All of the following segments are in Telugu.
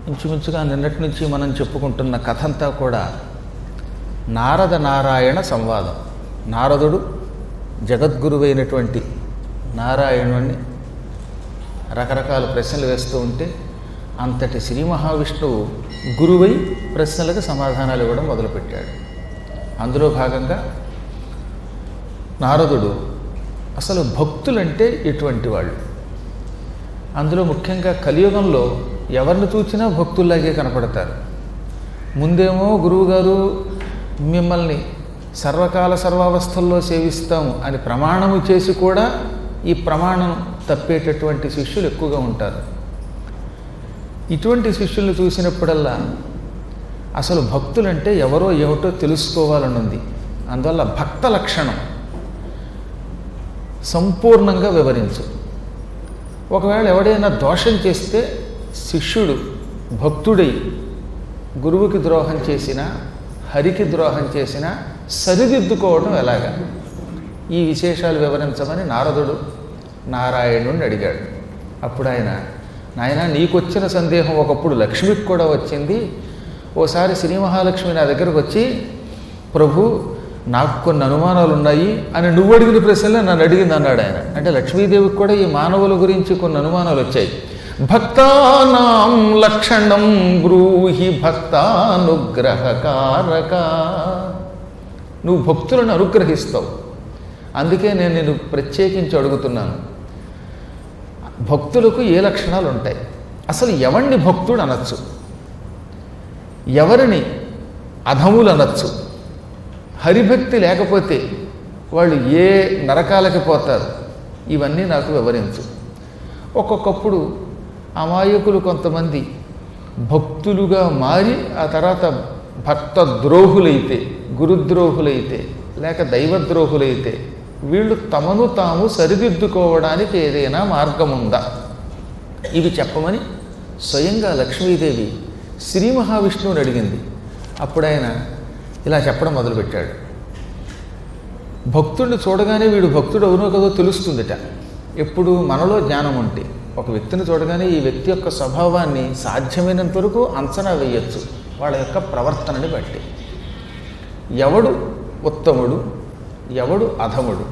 ఇంచుమించుగా నిన్నటి నుంచి మనం చెప్పుకుంటున్న కథ అంతా కూడా నారద నారాయణ సంవాదం నారదుడు జగద్గురువైనటువంటి నారాయణుణ్ణి రకరకాల ప్రశ్నలు వేస్తూ ఉంటే అంతటి శ్రీ మహావిష్ణువు గురువై ప్రశ్నలకు సమాధానాలు ఇవ్వడం మొదలుపెట్టాడు అందులో భాగంగా నారదుడు అసలు భక్తులంటే ఎటువంటి వాళ్ళు అందులో ముఖ్యంగా కలియుగంలో ఎవరిని చూసినా భక్తుల్లాగే కనపడతారు ముందేమో గురువుగారు మిమ్మల్ని సర్వకాల సర్వావస్థల్లో సేవిస్తాము అని ప్రమాణము చేసి కూడా ఈ ప్రమాణం తప్పేటటువంటి శిష్యులు ఎక్కువగా ఉంటారు ఇటువంటి శిష్యుల్ని చూసినప్పుడల్లా అసలు భక్తులంటే ఎవరో ఏమిటో తెలుసుకోవాలని ఉంది అందువల్ల భక్త లక్షణం సంపూర్ణంగా వివరించు ఒకవేళ ఎవడైనా దోషం చేస్తే శిష్యుడు భక్తుడై గురువుకి ద్రోహం చేసినా హరికి ద్రోహం చేసినా సరిదిద్దుకోవడం ఎలాగా ఈ విశేషాలు వివరించమని నారదుడు నారాయణుడిని అడిగాడు అప్పుడు ఆయన నాయన నీకొచ్చిన సందేహం ఒకప్పుడు లక్ష్మికి కూడా వచ్చింది ఓసారి శ్రీ మహాలక్ష్మి నా దగ్గరకు వచ్చి ప్రభు నాకు కొన్ని అనుమానాలు ఉన్నాయి అని నువ్వు అడిగిన ప్రశ్నలే నన్ను అడిగింది అన్నాడు ఆయన అంటే లక్ష్మీదేవికి కూడా ఈ మానవుల గురించి కొన్ని అనుమానాలు వచ్చాయి భక్తానాం లక్షణం బ్రూహి భక్తానుగ్రహకారక నువ్వు భక్తులను అనుగ్రహిస్తావు అందుకే నేను నేను ప్రత్యేకించి అడుగుతున్నాను భక్తులకు ఏ లక్షణాలు ఉంటాయి అసలు ఎవరిని భక్తుడు అనొచ్చు ఎవరిని అధములు అనొచ్చు హరిభక్తి లేకపోతే వాళ్ళు ఏ నరకాలకి పోతారు ఇవన్నీ నాకు వివరించు ఒక్కొక్కప్పుడు అమాయకులు కొంతమంది భక్తులుగా మారి ఆ తర్వాత భక్త ద్రోహులైతే గురుద్రోహులైతే లేక దైవద్రోహులైతే వీళ్ళు తమను తాము సరిదిద్దుకోవడానికి ఏదైనా మార్గం ఉందా ఇవి చెప్పమని స్వయంగా లక్ష్మీదేవి శ్రీ మహావిష్ణువుని అడిగింది అప్పుడు ఆయన ఇలా చెప్పడం మొదలుపెట్టాడు భక్తుడిని చూడగానే వీడు భక్తుడు అవునో కదో తెలుస్తుందిట ఎప్పుడు మనలో జ్ఞానం ఉంటే ఒక వ్యక్తిని చూడగానే ఈ వ్యక్తి యొక్క స్వభావాన్ని సాధ్యమైనంత వరకు అంచనా వేయచ్చు వాళ్ళ యొక్క ప్రవర్తనని బట్టి ఎవడు ఉత్తముడు ఎవడు అధముడు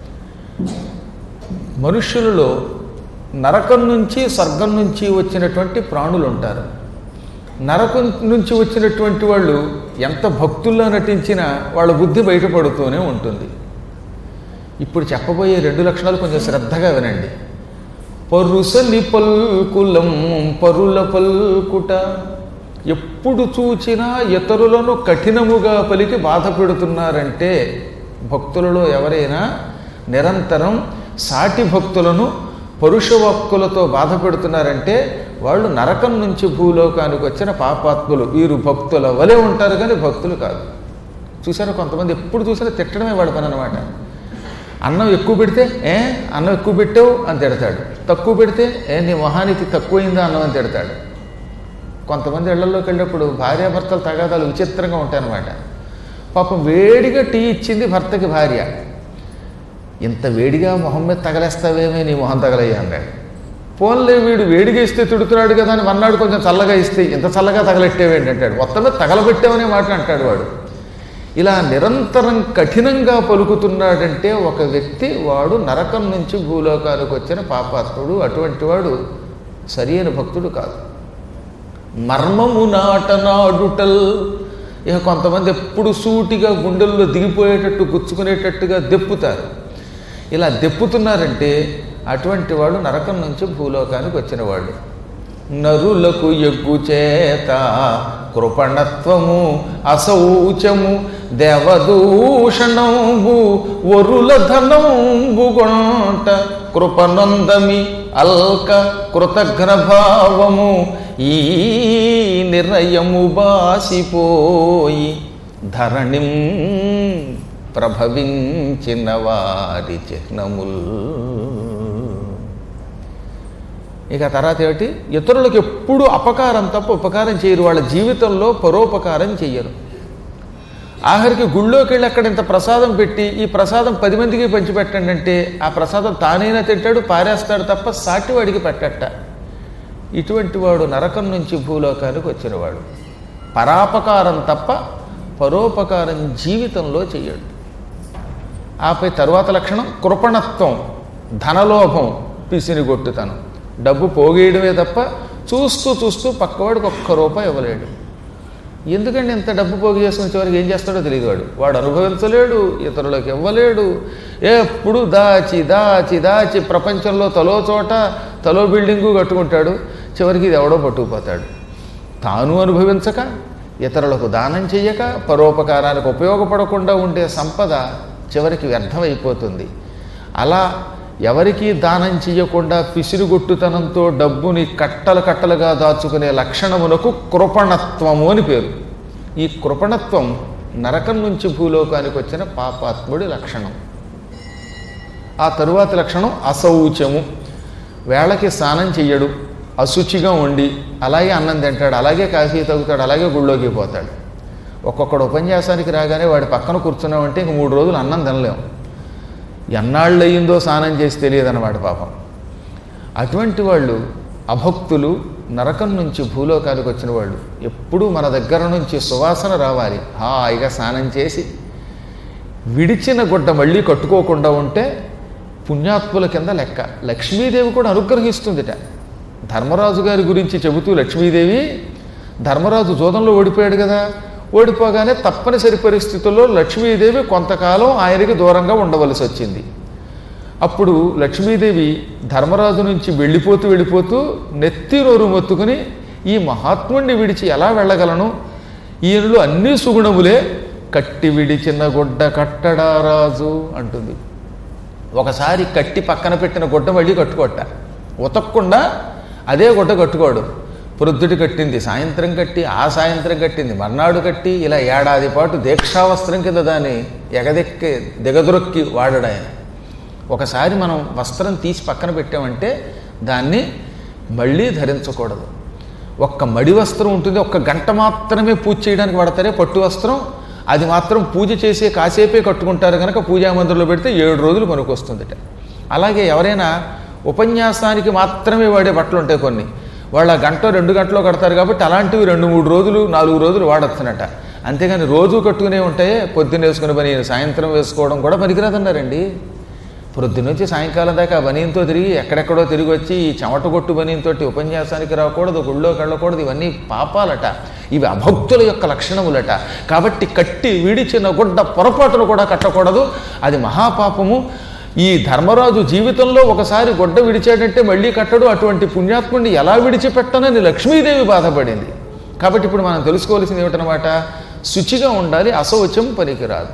మనుష్యులలో నరకం నుంచి స్వర్గం నుంచి వచ్చినటువంటి ప్రాణులు ఉంటారు నరకం నుంచి వచ్చినటువంటి వాళ్ళు ఎంత భక్తుల్లో నటించినా వాళ్ళ బుద్ధి బయటపడుతూనే ఉంటుంది ఇప్పుడు చెప్పబోయే రెండు లక్షణాలు కొంచెం శ్రద్ధగా వినండి పరుసలి పల్కులం పరుల పల్కుట ఎప్పుడు చూచినా ఇతరులను కఠినముగా పలికి బాధ పెడుతున్నారంటే భక్తులలో ఎవరైనా నిరంతరం సాటి భక్తులను పరుషవక్కులతో బాధ పెడుతున్నారంటే వాళ్ళు నరకం నుంచి భూలోకానికి వచ్చిన పాపాత్ములు వీరు భక్తుల వలె ఉంటారు కానీ భక్తులు కాదు చూసారా కొంతమంది ఎప్పుడు చూసినా తిట్టడమే వాడు పని అనమాట అన్నం ఎక్కువ పెడితే ఏ అన్నం ఎక్కువ పెట్టావు అని తిడతాడు తక్కువ పెడితే ఏ నీ మొహానికి తక్కువైందా అన్నం అని తిడతాడు కొంతమంది ఇళ్లలోకి వెళ్ళినప్పుడు భార్యాభర్తల తగాదాలు విచిత్రంగా ఉంటాయన్నమాట పాపం వేడిగా టీ ఇచ్చింది భర్తకి భార్య ఇంత వేడిగా మొహం మీద తగలేస్తావేమే నీ మొహం తగలయ్యా అన్నాడు పోన్లే వీడు వేడిగా ఇస్తే తిడుతున్నాడు కదా అని మన్నాడు కొంచెం చల్లగా ఇస్తే ఇంత చల్లగా తగలెట్టేవేంటి అంటాడు మొత్తం మీద తగలబెట్టావనే మాట అంటాడు వాడు ఇలా నిరంతరం కఠినంగా పలుకుతున్నాడంటే ఒక వ్యక్తి వాడు నరకం నుంచి భూలోకానికి వచ్చిన పాపాత్ముడు అటువంటి వాడు సరియైన భక్తుడు కాదు మర్మము నాటనాడుటల్ ఇక కొంతమంది ఎప్పుడు సూటిగా గుండెల్లో దిగిపోయేటట్టు గుచ్చుకునేటట్టుగా దెప్పుతారు ఇలా దెప్పుతున్నారంటే అటువంటి వాడు నరకం నుంచి భూలోకానికి వచ్చినవాడు నరులకు ఎగ్గు చేత కృపణత్వము అసౌచము దేవదూషణంబు వరుల ధనంబు గొంట కృపనందమి అల్క కృతఘ్నభావము ఈ నిర్ణయము బాసిపోయి ధరణిం ప్రభవించిన వారి చిహ్నముల్ ఇక తర్వాత ఏమిటి ఇతరులకు ఎప్పుడు అపకారం తప్ప ఉపకారం చేయరు వాళ్ళ జీవితంలో పరోపకారం చెయ్యరు ఆఖరికి గుళ్ళోకి వెళ్ళి అక్కడ ఇంత ప్రసాదం పెట్టి ఈ ప్రసాదం పది మందికి పంచిపెట్టండి అంటే ఆ ప్రసాదం తానైనా తింటాడు పారేస్తాడు తప్ప సాటివాడికి పెట్టట ఇటువంటి వాడు నరకం నుంచి భూలోకానికి వచ్చినవాడు పరాపకారం తప్ప పరోపకారం జీవితంలో చెయ్యడు ఆపై తరువాత లక్షణం కృపణత్వం ధనలోభం పిసినిగొట్టుతనం డబ్బు పోగేయడమే తప్ప చూస్తూ చూస్తూ పక్కవాడికి ఒక్క రూపాయి ఇవ్వలేడు ఎందుకండి ఇంత డబ్బు పోగు చేసుకుని చివరికి ఏం చేస్తాడో తెలియదు వాడు వాడు అనుభవించలేడు ఇతరులకు ఇవ్వలేడు ఎప్పుడు దాచి దాచి దాచి ప్రపంచంలో తలో చోట తలో బిల్డింగు కట్టుకుంటాడు చివరికి ఇది ఎవడో పట్టుకుపోతాడు తాను అనుభవించక ఇతరులకు దానం చెయ్యక పరోపకారానికి ఉపయోగపడకుండా ఉండే సంపద చివరికి వ్యర్థమైపోతుంది అలా ఎవరికీ దానం చెయ్యకుండా పిసిరుగొట్టుతనంతో డబ్బుని కట్టలు కట్టలుగా దాచుకునే లక్షణమునకు కృపణత్వము అని పేరు ఈ కృపణత్వం నరకం నుంచి భూలోకానికి వచ్చిన పాపాత్ముడి లక్షణం ఆ తరువాతి లక్షణం అశౌచము వేళకి స్నానం చెయ్యడు అశుచిగా ఉండి అలాగే అన్నం తింటాడు అలాగే కాఫీ తాగుతాడు అలాగే గుళ్ళోకి పోతాడు ఒక్కొక్కడు ఉపన్యాసానికి రాగానే వాడి పక్కన కూర్చున్నామంటే ఇంక మూడు రోజులు అన్నం తినలేము ఎన్నాళ్ళు అయ్యిందో స్నానం చేసి తెలియదన్నమాట పాపం అటువంటి వాళ్ళు అభక్తులు నరకం నుంచి భూలోకానికి వచ్చిన వాళ్ళు ఎప్పుడూ మన దగ్గర నుంచి సువాసన రావాలి హాయిగా స్నానం చేసి విడిచిన గుడ్డ మళ్ళీ కట్టుకోకుండా ఉంటే పుణ్యాత్ముల కింద లెక్క లక్ష్మీదేవి కూడా అనుగ్రహిస్తుందిట ధర్మరాజు గారి గురించి చెబుతూ లక్ష్మీదేవి ధర్మరాజు జోదంలో ఓడిపోయాడు కదా ఓడిపోగానే తప్పనిసరి పరిస్థితుల్లో లక్ష్మీదేవి కొంతకాలం ఆయనకి దూరంగా ఉండవలసి వచ్చింది అప్పుడు లక్ష్మీదేవి ధర్మరాజు నుంచి వెళ్ళిపోతూ వెళ్ళిపోతూ నెత్తి నోరు మొత్తుకుని ఈ మహాత్ముణ్ణి విడిచి ఎలా వెళ్ళగలను ఈయనలో అన్ని సుగుణములే కట్టి విడిచిన గుడ్డ కట్టడా రాజు అంటుంది ఒకసారి కట్టి పక్కన పెట్టిన గుడ్డ మళ్ళీ కట్టుకోట ఉతక్కుండా అదే గుడ్డ కట్టుకోడు ప్రొద్దుటి కట్టింది సాయంత్రం కట్టి ఆ సాయంత్రం కట్టింది మర్నాడు కట్టి ఇలా ఏడాది పాటు దీక్షావస్త్రం కింద దాన్ని ఎగదెక్కి దిగదొరక్కి వాడాడు ఆయన ఒకసారి మనం వస్త్రం తీసి పక్కన పెట్టామంటే దాన్ని మళ్ళీ ధరించకూడదు ఒక్క మడి వస్త్రం ఉంటుంది ఒక్క గంట మాత్రమే పూజ చేయడానికి వాడతారే పట్టు వస్త్రం అది మాత్రం పూజ చేసే కాసేపే కట్టుకుంటారు కనుక పూజా మందిరంలో పెడితే ఏడు రోజులు పనికొస్తుందిట అలాగే ఎవరైనా ఉపన్యాసానికి మాత్రమే వాడే బట్టలు ఉంటాయి కొన్ని వాళ్ళు ఆ గంట రెండు గంటలో కడతారు కాబట్టి అలాంటివి రెండు మూడు రోజులు నాలుగు రోజులు వాడొచ్చునట అంతేగాని రోజు కట్టుకునే ఉంటాయే పొద్దున్న వేసుకునే పని సాయంత్రం వేసుకోవడం కూడా పనికిరాదన్నారండి పొద్దున్నొచ్చి సాయంకాలం దాకా ఆ బనీయంతో తిరిగి ఎక్కడెక్కడో తిరిగి వచ్చి ఈ చెమట కొట్టు బనీయంతో ఉపన్యాసానికి రాకూడదు గుళ్ళోకి వెళ్ళకూడదు ఇవన్నీ పాపాలట ఇవి అభక్తుల యొక్క లక్షణములట కాబట్టి కట్టి విడిచిన గుడ్డ పొరపాటును కూడా కట్టకూడదు అది మహాపాపము ఈ ధర్మరాజు జీవితంలో ఒకసారి గొడ్డ విడిచాడంటే మళ్ళీ కట్టడు అటువంటి పుణ్యాత్ముడిని ఎలా విడిచిపెట్టనని లక్ష్మీదేవి బాధపడింది కాబట్టి ఇప్పుడు మనం తెలుసుకోవాల్సింది ఏమిటనమాట శుచిగా ఉండాలి అశౌచం పనికిరాదు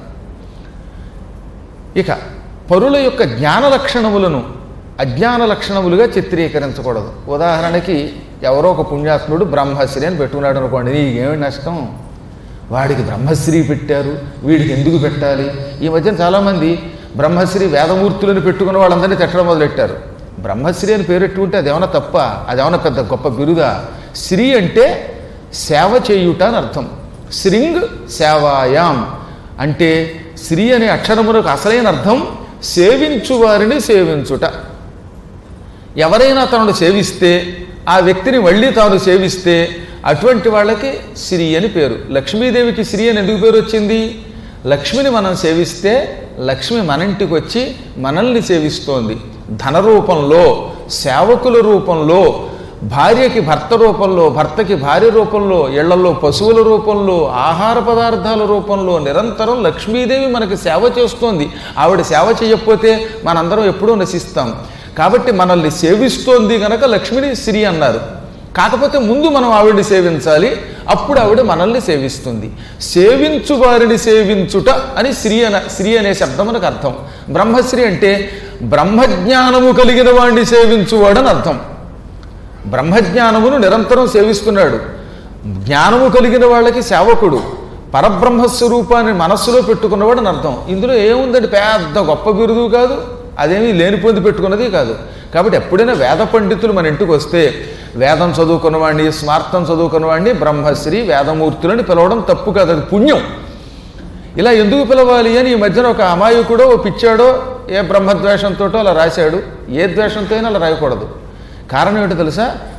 ఇక పరుల యొక్క జ్ఞాన లక్షణములను అజ్ఞాన లక్షణములుగా చిత్రీకరించకూడదు ఉదాహరణకి ఎవరో ఒక పుణ్యాత్ముడు బ్రహ్మశ్రీ అని పెట్టుకున్నాడు అనుకోండి నీకేమి నష్టం వాడికి బ్రహ్మశ్రీ పెట్టారు వీడికి ఎందుకు పెట్టాలి ఈ మధ్యన చాలామంది బ్రహ్మశ్రీ వేదమూర్తులను పెట్టుకున్న వాళ్ళందరినీ తిట్టడం మొదలెట్టారు బ్రహ్మశ్రీ అని పేరు పెట్టుకుంటే అదేమన్నా తప్ప అదేమన్నా పెద్ద గొప్ప బిరుదా శ్రీ అంటే సేవ చేయుట అని అర్థం శ్రింగ్ సేవాయాం అంటే శ్రీ అనే అక్షరమునకు అసలైన అర్థం సేవించు వారిని సేవించుట ఎవరైనా తనను సేవిస్తే ఆ వ్యక్తిని మళ్ళీ తాను సేవిస్తే అటువంటి వాళ్ళకి శ్రీ అని పేరు లక్ష్మీదేవికి శ్రీ అని ఎందుకు పేరు వచ్చింది లక్ష్మిని మనం సేవిస్తే లక్ష్మి మన ఇంటికి వచ్చి మనల్ని సేవిస్తోంది ధన రూపంలో సేవకుల రూపంలో భార్యకి భర్త రూపంలో భర్తకి భార్య రూపంలో ఇళ్లలో పశువుల రూపంలో ఆహార పదార్థాల రూపంలో నిరంతరం లక్ష్మీదేవి మనకి సేవ చేస్తోంది ఆవిడ సేవ చేయకపోతే మనందరం ఎప్పుడూ నశిస్తాం కాబట్టి మనల్ని సేవిస్తోంది గనక లక్ష్మిని శ్రీ అన్నారు కాకపోతే ముందు మనం ఆవిడ్ని సేవించాలి అప్పుడు ఆవిడ మనల్ని సేవిస్తుంది సేవించు వారిని సేవించుట అని శ్రీ అన శ్రీ అనే శబ్దం మనకు అర్థం బ్రహ్మశ్రీ అంటే బ్రహ్మజ్ఞానము కలిగిన వాడిని సేవించువాడని అర్థం బ్రహ్మజ్ఞానమును నిరంతరం సేవిస్తున్నాడు జ్ఞానము కలిగిన వాళ్ళకి సేవకుడు పరబ్రహ్మస్వరూపాన్ని మనస్సులో పెట్టుకున్నవాడు అని అర్థం ఇందులో ఏముందండి పెద్ద గొప్ప బిరుదు కాదు అదేమీ లేని పొంది పెట్టుకున్నది కాదు కాబట్టి ఎప్పుడైనా వేద పండితులు మన ఇంటికి వస్తే వేదం చదువుకున్నవాడిని స్మార్థం చదువుకున్నవాడిని బ్రహ్మశ్రీ వేదమూర్తులని పిలవడం తప్పు కాదు అది పుణ్యం ఇలా ఎందుకు పిలవాలి అని ఈ మధ్యన ఒక అమాయకుడో ఓ పిచ్చాడో ఏ బ్రహ్మద్వేషంతో అలా రాశాడు ఏ ద్వేషంతో అయినా అలా రాయకూడదు కారణం ఏంటో తెలుసా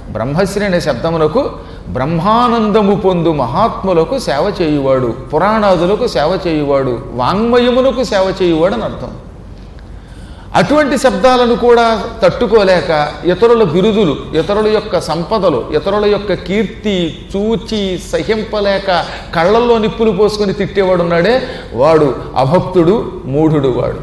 బ్రహ్మశ్రీ అనే శబ్దమునకు బ్రహ్మానందము పొందు మహాత్ములకు సేవ చేయువాడు పురాణాదులకు సేవ చేయువాడు వాంగ్మయమునకు సేవ చేయువాడు అని అర్థం అటువంటి శబ్దాలను కూడా తట్టుకోలేక ఇతరుల బిరుదులు ఇతరుల యొక్క సంపదలు ఇతరుల యొక్క కీర్తి చూచి సహింపలేక కళ్ళల్లో నిప్పులు పోసుకొని తిట్టేవాడు ఉన్నాడే వాడు అభక్తుడు మూఢుడు వాడు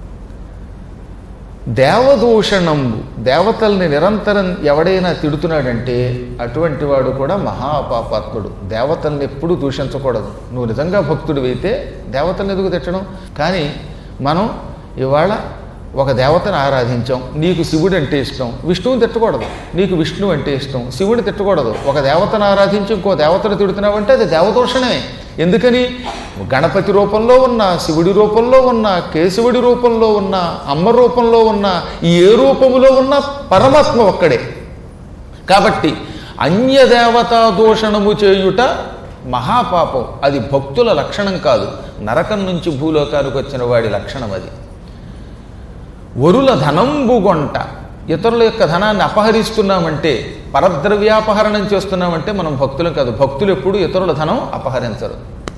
దేవదూషణంబు దేవతల్ని నిరంతరం ఎవడైనా తిడుతున్నాడంటే అటువంటి వాడు కూడా మహాపాపాత్ముడు దేవతల్ని ఎప్పుడూ దూషించకూడదు నువ్వు నిజంగా భక్తుడు అయితే దేవతల్ని ఎందుకు తిట్టడం కానీ మనం ఇవాళ ఒక దేవతను ఆరాధించాం నీకు శివుడు అంటే ఇష్టం విష్ణువుని తిట్టకూడదు నీకు విష్ణువు అంటే ఇష్టం శివుడిని తిట్టకూడదు ఒక దేవతను ఆరాధించి ఇంకో దేవతను తిడుతున్నావంటే అది దేవదూషణమే ఎందుకని గణపతి రూపంలో ఉన్న శివుడి రూపంలో ఉన్న కేశవుడి రూపంలో ఉన్న అమ్మ రూపంలో ఉన్న ఈ ఏ రూపములో ఉన్న పరమాత్మ ఒక్కడే కాబట్టి అన్యదేవతా దూషణము చేయుట మహాపాపం అది భక్తుల లక్షణం కాదు నరకం నుంచి భూలోకానికి వచ్చిన వాడి లక్షణం అది వరుల ధనంబుగొంట ఇతరుల యొక్క ధనాన్ని అపహరిస్తున్నామంటే పరద్రవ్యాపహరణం చేస్తున్నామంటే మనం భక్తులం కాదు భక్తులు ఎప్పుడు ఇతరుల ధనం అపహరించరు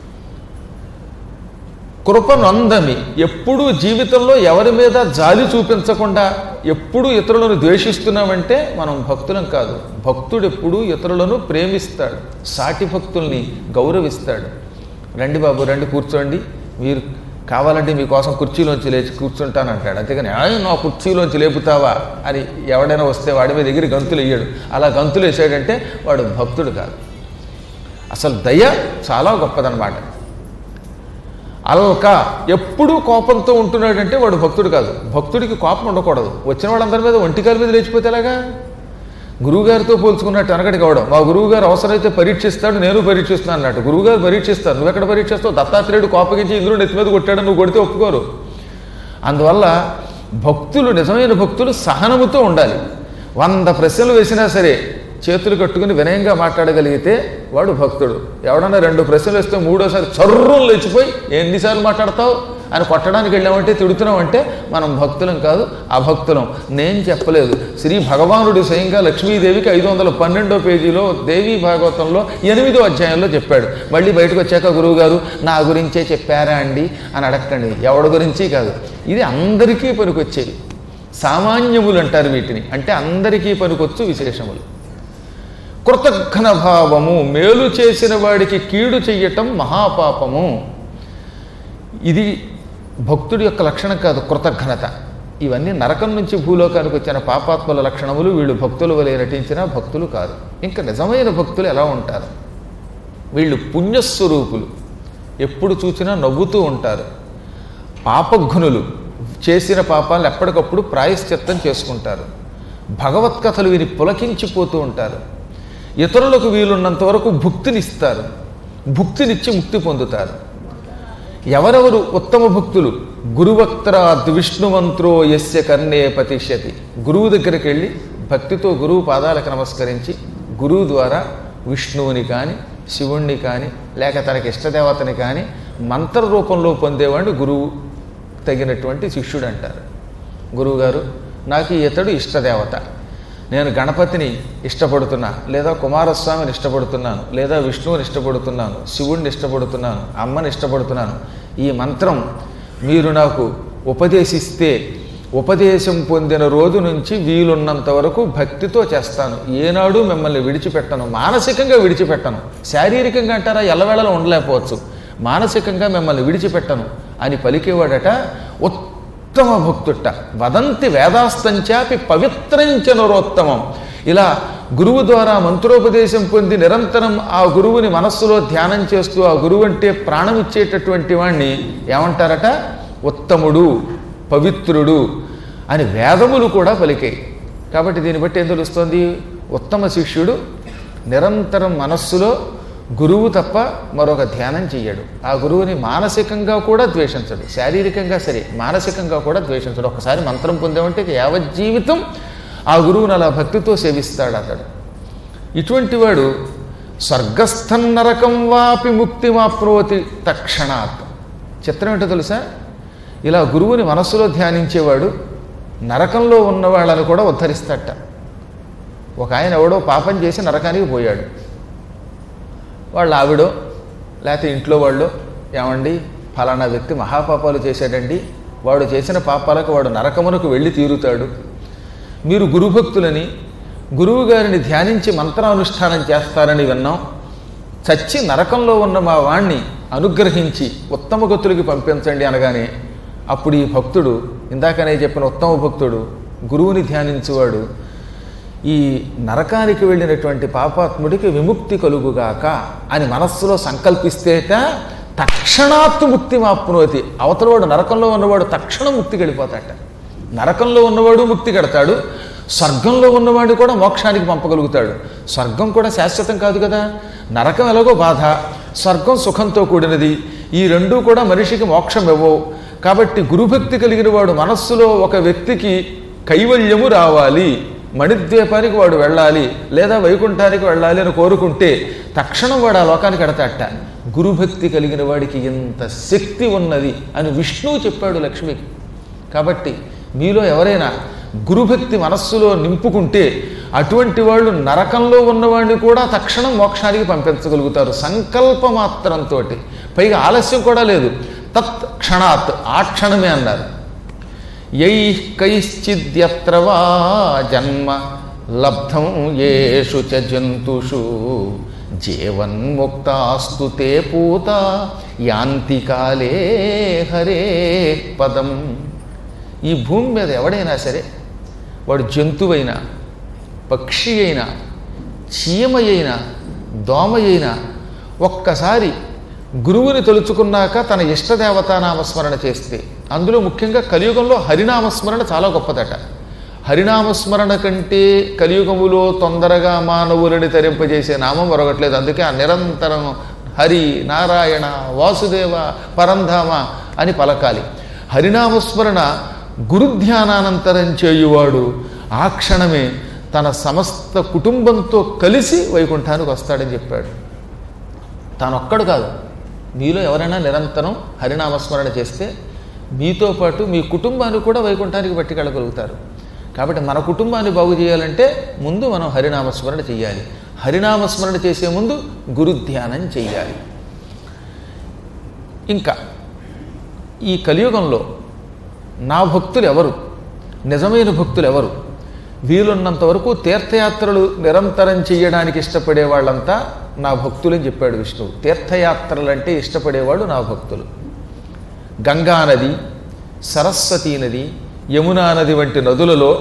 కృప నొందమి ఎప్పుడూ జీవితంలో ఎవరి మీద జాలి చూపించకుండా ఎప్పుడు ఇతరులను ద్వేషిస్తున్నామంటే మనం భక్తులం కాదు భక్తుడు ఎప్పుడూ ఇతరులను ప్రేమిస్తాడు సాటి భక్తుల్ని గౌరవిస్తాడు రండి బాబు రండి కూర్చోండి మీరు కావాలంటే మీకోసం కుర్చీలోంచి లేచి కూర్చుంటానంటాడు అంతేగాని "ఆయ్, నా కుర్చీలోంచి లేపుతావా అని ఎవడైనా వస్తే వాడి మీద ఎగిరి గంతులు వేయడు అలా గంతులు వేసాడంటే వాడు భక్తుడు కాదు అసలు దయ చాలా గొప్పదన్నమాట అల్క ఎప్పుడూ కోపంతో ఉంటున్నాడంటే వాడు భక్తుడు కాదు భక్తుడికి కోపం ఉండకూడదు వచ్చిన వాళ్ళందరి మీద ఒంటికాల మీద లేచిపోతే ఎలాగా గురువుగారితో పోల్చుకున్నట్టు అనకటి కావడం మా గురువుగారు అవసరమైతే పరీక్షిస్తాడు నేను పరీక్షిస్తున్నాను అన్నట్టు గురువుగారు పరీక్షిస్తాను నువ్వు ఎక్కడ పరీక్షిస్తావు దత్తాత్రేయుడు కోపగించి ఇంద్రుడు ఎత్తి మీద కొట్టాడు నువ్వు కొడితే ఒప్పుకోరు అందువల్ల భక్తులు నిజమైన భక్తులు సహనముతో ఉండాలి వంద ప్రశ్నలు వేసినా సరే చేతులు కట్టుకుని వినయంగా మాట్లాడగలిగితే వాడు భక్తుడు ఎవడన్నా రెండు ప్రశ్నలు వేస్తే మూడోసారి చర్రం లేచిపోయి ఎన్నిసార్లు మాట్లాడతావు అని కొట్టడానికి వెళ్ళామంటే తిడుతున్నామంటే మనం భక్తులం కాదు అభక్తులం నేను చెప్పలేదు శ్రీ భగవానుడు స్వయంగా లక్ష్మీదేవికి ఐదు వందల పన్నెండో పేజీలో దేవీ భాగవతంలో ఎనిమిదో అధ్యాయంలో చెప్పాడు మళ్ళీ బయటకు వచ్చాక గురువుగారు నా గురించే చెప్పారా అండి అని అడగండి ఎవడి గురించి కాదు ఇది అందరికీ పనికొచ్చేవి సామాన్యములు అంటారు వీటిని అంటే అందరికీ పనికొచ్చు విశేషములు కృతఘ్న భావము మేలు చేసిన వాడికి కీడు చెయ్యటం మహాపాపము ఇది భక్తుడి యొక్క లక్షణం కాదు కృతఘ్నత ఇవన్నీ నరకం నుంచి భూలోకానికి వచ్చిన పాపాత్మల లక్షణములు వీళ్ళు భక్తులు వలె నటించిన భక్తులు కాదు ఇంకా నిజమైన భక్తులు ఎలా ఉంటారు వీళ్ళు పుణ్యస్వరూపులు ఎప్పుడు చూసినా నవ్వుతూ ఉంటారు పాపఘ్నులు చేసిన పాపాలను ఎప్పటికప్పుడు ప్రాయశ్చిత్తం చేసుకుంటారు భగవత్కథలు విని పులకించిపోతూ ఉంటారు ఇతరులకు వీలున్నంత వరకు భుక్తినిస్తారు భుక్తినిచ్చి ముక్తి పొందుతారు ఎవరెవరు ఉత్తమ భక్తులు గురువక్త్రాద్ విష్ణుమంత్రో యస్య కర్ణే పతిష్యతి గురువు దగ్గరికి వెళ్ళి భక్తితో గురువు పాదాలకు నమస్కరించి గురువు ద్వారా విష్ణువుని కానీ శివుణ్ణి కానీ లేక తనకి ఇష్టదేవతని కానీ మంత్ర రూపంలో పొందేవాడిని గురువు తగినటువంటి శిష్యుడు అంటారు గురువుగారు నాకు ఇతడు ఇష్టదేవత నేను గణపతిని ఇష్టపడుతున్నా లేదా కుమారస్వామిని ఇష్టపడుతున్నాను లేదా విష్ణువుని ఇష్టపడుతున్నాను శివుణ్ణి ఇష్టపడుతున్నాను అమ్మని ఇష్టపడుతున్నాను ఈ మంత్రం మీరు నాకు ఉపదేశిస్తే ఉపదేశం పొందిన రోజు నుంచి వీలున్నంత వరకు భక్తితో చేస్తాను ఏనాడు మిమ్మల్ని విడిచిపెట్టను మానసికంగా విడిచిపెట్టను శారీరకంగా అంటారా ఎల్లవేళలో ఉండలేకపోవచ్చు మానసికంగా మిమ్మల్ని విడిచిపెట్టను అని పలికేవాడట ఉత్తమ భక్తుట్ట వదంతి వేదాస్తంచాపి పవిత్రంచ నరోత్తమం ఇలా గురువు ద్వారా మంత్రోపదేశం పొంది నిరంతరం ఆ గురువుని మనస్సులో ధ్యానం చేస్తూ ఆ గురువు అంటే ప్రాణం ఇచ్చేటటువంటి వాణ్ణి ఏమంటారట ఉత్తముడు పవిత్రుడు అని వేదములు కూడా పలికాయి కాబట్టి దీన్ని బట్టి ఏం తెలుస్తుంది ఉత్తమ శిష్యుడు నిరంతరం మనస్సులో గురువు తప్ప మరొక ధ్యానం చెయ్యడు ఆ గురువుని మానసికంగా కూడా ద్వేషించడు శారీరకంగా సరే మానసికంగా కూడా ద్వేషించడు ఒకసారి మంత్రం పొందామంటే ఇక యావజ్జీవితం ఆ గురువుని అలా భక్తితో సేవిస్తాడు అతడు ఇటువంటి వాడు స్వర్గస్థం నరకం వాపి ముక్తిమాప్నోతి తక్షణాత్ చిత్రం ఏంటో తెలుసా ఇలా గురువుని మనస్సులో ధ్యానించేవాడు నరకంలో ఉన్న వాళ్ళని కూడా ఉద్ధరిస్తాట ఒక ఆయన ఎవడో పాపం చేసి నరకానికి పోయాడు వాళ్ళ ఆవిడో లేకపోతే ఇంట్లో వాళ్ళు ఏమండి ఫలానా వ్యక్తి మహాపాపాలు చేశాడండి వాడు చేసిన పాపాలకు వాడు నరకమునకు వెళ్ళి తీరుతాడు మీరు గురుభక్తులని గురువు గారిని ధ్యానించి మంత్రానుష్ఠానం చేస్తారని విన్నాం చచ్చి నరకంలో ఉన్న మా వాణ్ణి అనుగ్రహించి ఉత్తమ గతులకి పంపించండి అనగానే అప్పుడు ఈ భక్తుడు ఇందాకనే చెప్పిన ఉత్తమ భక్తుడు గురువుని ధ్యానించువాడు ఈ నరకానికి వెళ్ళినటువంటి పాపాత్ముడికి విముక్తి కలుగుగాక అని మనస్సులో సంకల్పిస్తేట తక్షణాత్తు ముక్తి మాప్నోతి అవతలవాడు నరకంలో ఉన్నవాడు తక్షణం ముక్తికి వెళ్ళిపోతాట నరకంలో ఉన్నవాడు ముక్తి కడతాడు స్వర్గంలో ఉన్నవాడు కూడా మోక్షానికి పంపగలుగుతాడు స్వర్గం కూడా శాశ్వతం కాదు కదా నరకం ఎలాగో బాధ స్వర్గం సుఖంతో కూడినది ఈ రెండూ కూడా మనిషికి మోక్షం ఇవ్వవు కాబట్టి గురుభక్తి కలిగిన వాడు మనస్సులో ఒక వ్యక్తికి కైవల్యము రావాలి మణిద్వీపానికి వాడు వెళ్ళాలి లేదా వైకుంఠానికి వెళ్ళాలి అని కోరుకుంటే తక్షణం వాడు ఆ లోకానికి ఎడతాట గురుభక్తి కలిగిన వాడికి ఇంత శక్తి ఉన్నది అని విష్ణువు చెప్పాడు లక్ష్మికి కాబట్టి మీలో ఎవరైనా గురుభక్తి మనస్సులో నింపుకుంటే అటువంటి వాళ్ళు నరకంలో ఉన్నవాడిని కూడా తక్షణం మోక్షానికి పంపించగలుగుతారు సంకల్ప మాత్రంతో పైగా ఆలస్యం కూడా లేదు తత్ క్షణాత్ ఆ క్షణమే అన్నారు యై కైశ్చిద్యత్ర వా జన్మ లబ్ధం ఏషు చ జంతుషు జీవన్ముక్తాస్తు తే పూత యాంతి కాలే హరే పదం ఈ భూమి మీద ఎవడైనా సరే వాడు జంతువైనా పక్షి అయినా చీమ అయినా దోమ అయినా ఒక్కసారి గురువుని తలుచుకున్నాక తన ఇష్టదేవతా నామస్మరణ చేస్తే అందులో ముఖ్యంగా కలియుగంలో హరినామస్మరణ చాలా గొప్పదట హరినామస్మరణ కంటే కలియుగములో తొందరగా మానవులని తరింపజేసే నామం మరొకట్లేదు అందుకే ఆ నిరంతరం హరి నారాయణ వాసుదేవ పరంధామ అని పలకాలి హరినామస్మరణ గురుధ్యానానంతరం చేయువాడు ఆ క్షణమే తన సమస్త కుటుంబంతో కలిసి వైకుంఠానికి వస్తాడని చెప్పాడు తానొక్కడు కాదు మీలో ఎవరైనా నిరంతరం హరినామస్మరణ చేస్తే మీతో పాటు మీ కుటుంబాన్ని కూడా వైకుంఠానికి పట్టుకెళ్ళగలుగుతారు కాబట్టి మన కుటుంబాన్ని బాగు చేయాలంటే ముందు మనం హరినామస్మరణ చేయాలి హరినామస్మరణ చేసే ముందు గురుధ్యానం చేయాలి ఇంకా ఈ కలియుగంలో నా భక్తులు ఎవరు నిజమైన భక్తులు ఎవరు వీలున్నంత వరకు తీర్థయాత్రలు నిరంతరం చేయడానికి ఇష్టపడే వాళ్ళంతా నా భక్తులని చెప్పాడు విష్ణువు తీర్థయాత్రలు అంటే ఇష్టపడేవాళ్ళు నా భక్తులు గంగా నది సరస్వతీ నది యమునా నది వంటి నదులలో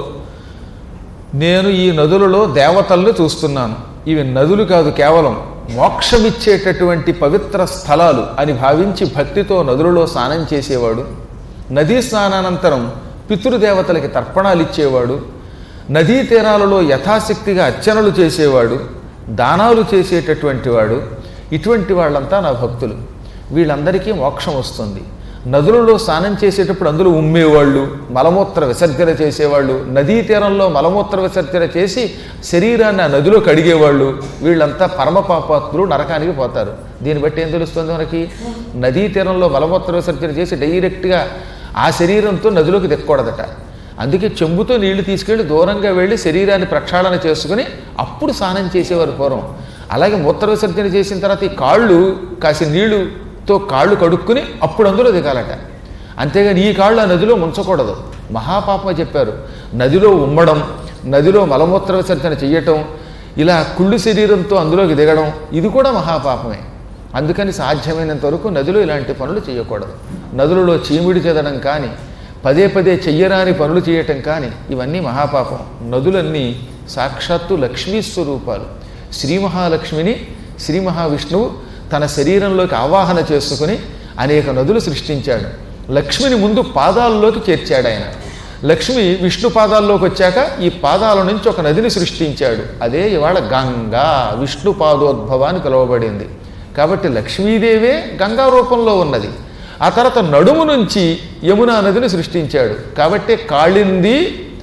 నేను ఈ నదులలో దేవతల్ని చూస్తున్నాను ఇవి నదులు కాదు కేవలం మోక్షమిచ్చేటటువంటి పవిత్ర స్థలాలు అని భావించి భక్తితో నదులలో స్నానం చేసేవాడు నదీ స్నానానంతరం పితృదేవతలకి తర్పణాలు ఇచ్చేవాడు నదీ తీరాలలో యథాశక్తిగా అర్చనలు చేసేవాడు దానాలు చేసేటటువంటి వాడు ఇటువంటి వాళ్ళంతా నా భక్తులు వీళ్ళందరికీ మోక్షం వస్తుంది నదులలో స్నానం చేసేటప్పుడు అందులో ఉమ్మేవాళ్ళు మలమూత్ర విసర్జన చేసేవాళ్ళు నదీ తీరంలో మలమూత్ర విసర్జన చేసి శరీరాన్ని ఆ నదిలో కడిగేవాళ్ళు వీళ్ళంతా పరమపాపాత్ములు నరకానికి పోతారు దీన్ని బట్టి ఏం తెలుస్తుంది మనకి నదీ తీరంలో మలమూత్ర విసర్జన చేసి డైరెక్ట్గా ఆ శరీరంతో నదిలోకి దిక్కకూడదట అందుకే చెంబుతో నీళ్లు తీసుకెళ్లి దూరంగా వెళ్ళి శరీరాన్ని ప్రక్షాళన చేసుకుని అప్పుడు స్నానం చేసేవారు పూర్వం అలాగే మూత్ర విసర్జన చేసిన తర్వాత ఈ కాళ్ళు కాసి నీళ్లుతో కాళ్ళు కడుక్కుని అప్పుడు అందులో దిగాలట అంతేగాని ఈ కాళ్ళు ఆ నదిలో ముంచకూడదు మహాపాపం చెప్పారు నదిలో ఉమ్మడం నదిలో మలమూత్ర విసర్జన చెయ్యటం ఇలా కుళ్ళు శరీరంతో అందులోకి దిగడం ఇది కూడా మహాపాపమే అందుకని సాధ్యమైనంత వరకు నదిలో ఇలాంటి పనులు చేయకూడదు నదులలో చీమిడి చెదడం కానీ పదే పదే చెయ్యరాని పనులు చేయటం కానీ ఇవన్నీ మహాపాపం నదులన్నీ సాక్షాత్తు లక్ష్మీ స్వరూపాలు శ్రీ మహాలక్ష్మిని శ్రీ మహావిష్ణువు తన శరీరంలోకి ఆవాహన చేసుకుని అనేక నదులు సృష్టించాడు లక్ష్మిని ముందు పాదాల్లోకి చేర్చాడు ఆయన లక్ష్మి విష్ణు పాదాల్లోకి వచ్చాక ఈ పాదాల నుంచి ఒక నదిని సృష్టించాడు అదే ఇవాళ గంగా విష్ణు పాదోద్భవ అని పిలువబడింది కాబట్టి లక్ష్మీదేవే గంగా రూపంలో ఉన్నది ఆ తర్వాత నడుము నుంచి యమునా నదిని సృష్టించాడు కాబట్టి కాళింది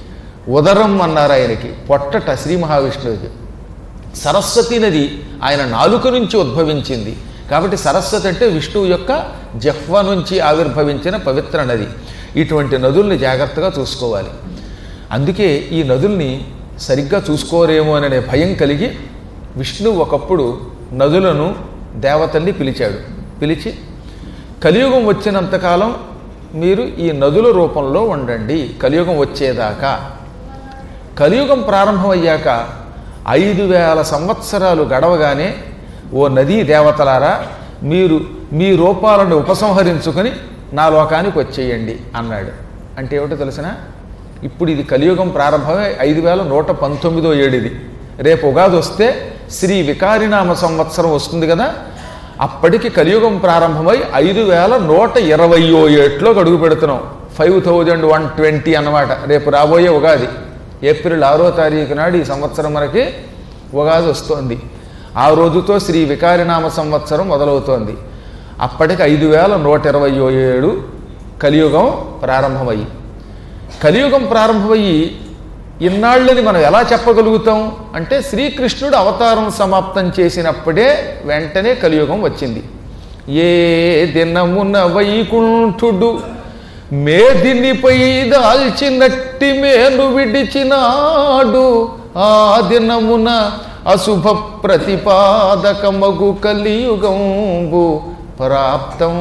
ఉదరం అన్నారు ఆయనకి పొట్టట శ్రీ మహావిష్ణువుకి సరస్వతి నది ఆయన నాలుక నుంచి ఉద్భవించింది కాబట్టి సరస్వతి అంటే విష్ణువు యొక్క జహ్వ నుంచి ఆవిర్భవించిన పవిత్ర నది ఇటువంటి నదుల్ని జాగ్రత్తగా చూసుకోవాలి అందుకే ఈ నదుల్ని సరిగ్గా చూసుకోరేమో అనే భయం కలిగి విష్ణువు ఒకప్పుడు నదులను దేవతల్ని పిలిచాడు పిలిచి కలియుగం వచ్చినంతకాలం మీరు ఈ నదుల రూపంలో ఉండండి కలియుగం వచ్చేదాకా కలియుగం ప్రారంభమయ్యాక ఐదు వేల సంవత్సరాలు గడవగానే ఓ నదీ దేవతలారా మీరు మీ రూపాలను ఉపసంహరించుకొని నా లోకానికి వచ్చేయండి అన్నాడు అంటే ఏమిటో తెలిసిన ఇప్పుడు ఇది కలియుగం ప్రారంభమై ఐదు వేల నూట పంతొమ్మిదో ఏడిది రేపు ఉగాది వస్తే శ్రీ వికారినామ సంవత్సరం వస్తుంది కదా అప్పటికి కలియుగం ప్రారంభమై ఐదు వేల నూట ఇరవయో ఏట్లో అడుగు పెడుతున్నాం ఫైవ్ థౌజండ్ వన్ ట్వంటీ అన్నమాట రేపు రాబోయే ఉగాది ఏప్రిల్ ఆరో తారీఖు నాడు ఈ సంవత్సరం మనకి ఉగాది వస్తోంది ఆ రోజుతో శ్రీ వికారినామ సంవత్సరం మొదలవుతోంది అప్పటికి ఐదు వేల నూట ఇరవయో ఏడు కలియుగం ప్రారంభమయ్యి కలియుగం ప్రారంభమయ్యి ఇన్నాళ్ళని మనం ఎలా చెప్పగలుగుతాం అంటే శ్రీకృష్ణుడు అవతారం సమాప్తం చేసినప్పుడే వెంటనే కలియుగం వచ్చింది ఏ దినమున వైకుంఠుడు మేదినిపై దాల్చినట్టి మేలు విడిచినాడు ఆ దినమున అశుభ ప్రతిపాదకమగు కలియుగంబు ప్రాప్తం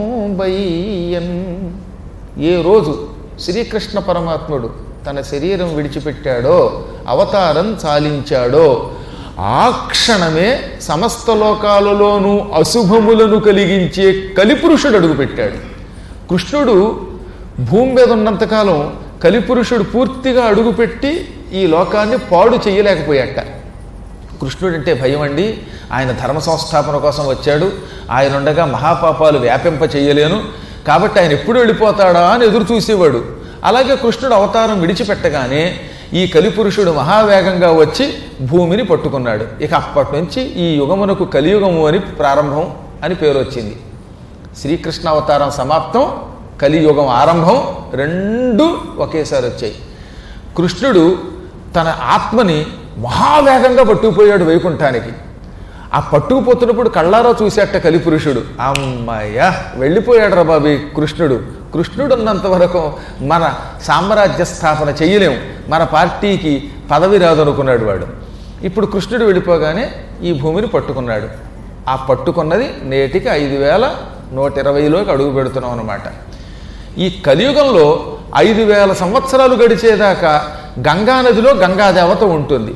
బయ్యన్ ఏ రోజు శ్రీకృష్ణ పరమాత్ముడు తన శరీరం విడిచిపెట్టాడో అవతారం చాలించాడో ఆ క్షణమే సమస్త లోకాలలోనూ అశుభములను కలిగించే కలిపురుషుడు అడుగుపెట్టాడు కృష్ణుడు భూమి మీద ఉన్నంతకాలం కలిపురుషుడు పూర్తిగా అడుగుపెట్టి ఈ లోకాన్ని పాడు చేయలేకపోయాట కృష్ణుడు అంటే భయం అండి ఆయన ధర్మ సంస్థాపన కోసం వచ్చాడు ఆయన ఉండగా మహాపాపాలు వ్యాపింప చేయలేను కాబట్టి ఆయన ఎప్పుడు వెళ్ళిపోతాడా అని ఎదురు చూసేవాడు అలాగే కృష్ణుడు అవతారం విడిచిపెట్టగానే ఈ కలిపురుషుడు మహావేగంగా వచ్చి భూమిని పట్టుకున్నాడు ఇక అప్పటి నుంచి ఈ యుగమునకు కలియుగము అని ప్రారంభం అని పేరు వచ్చింది శ్రీకృష్ణ అవతారం సమాప్తం కలియుగం ఆరంభం రెండు ఒకేసారి వచ్చాయి కృష్ణుడు తన ఆత్మని మహావేగంగా పట్టుకుపోయాడు వైకుంఠానికి ఆ పట్టుకుపోతున్నప్పుడు కళ్ళారా చూసేట కలిపురుషుడు అమ్మయ్య వెళ్ళిపోయాడు రా బాబీ కృష్ణుడు కృష్ణుడు ఉన్నంత వరకు మన సామ్రాజ్య స్థాపన చెయ్యలేం మన పార్టీకి పదవి రాదనుకున్నాడు వాడు ఇప్పుడు కృష్ణుడు వెళ్ళిపోగానే ఈ భూమిని పట్టుకున్నాడు ఆ పట్టుకున్నది నేటికి ఐదు వేల నూట ఇరవైలోకి అడుగు పెడుతున్నాం అనమాట ఈ కలియుగంలో ఐదు వేల సంవత్సరాలు గడిచేదాకా గంగానదిలో గంగాదేవత ఉంటుంది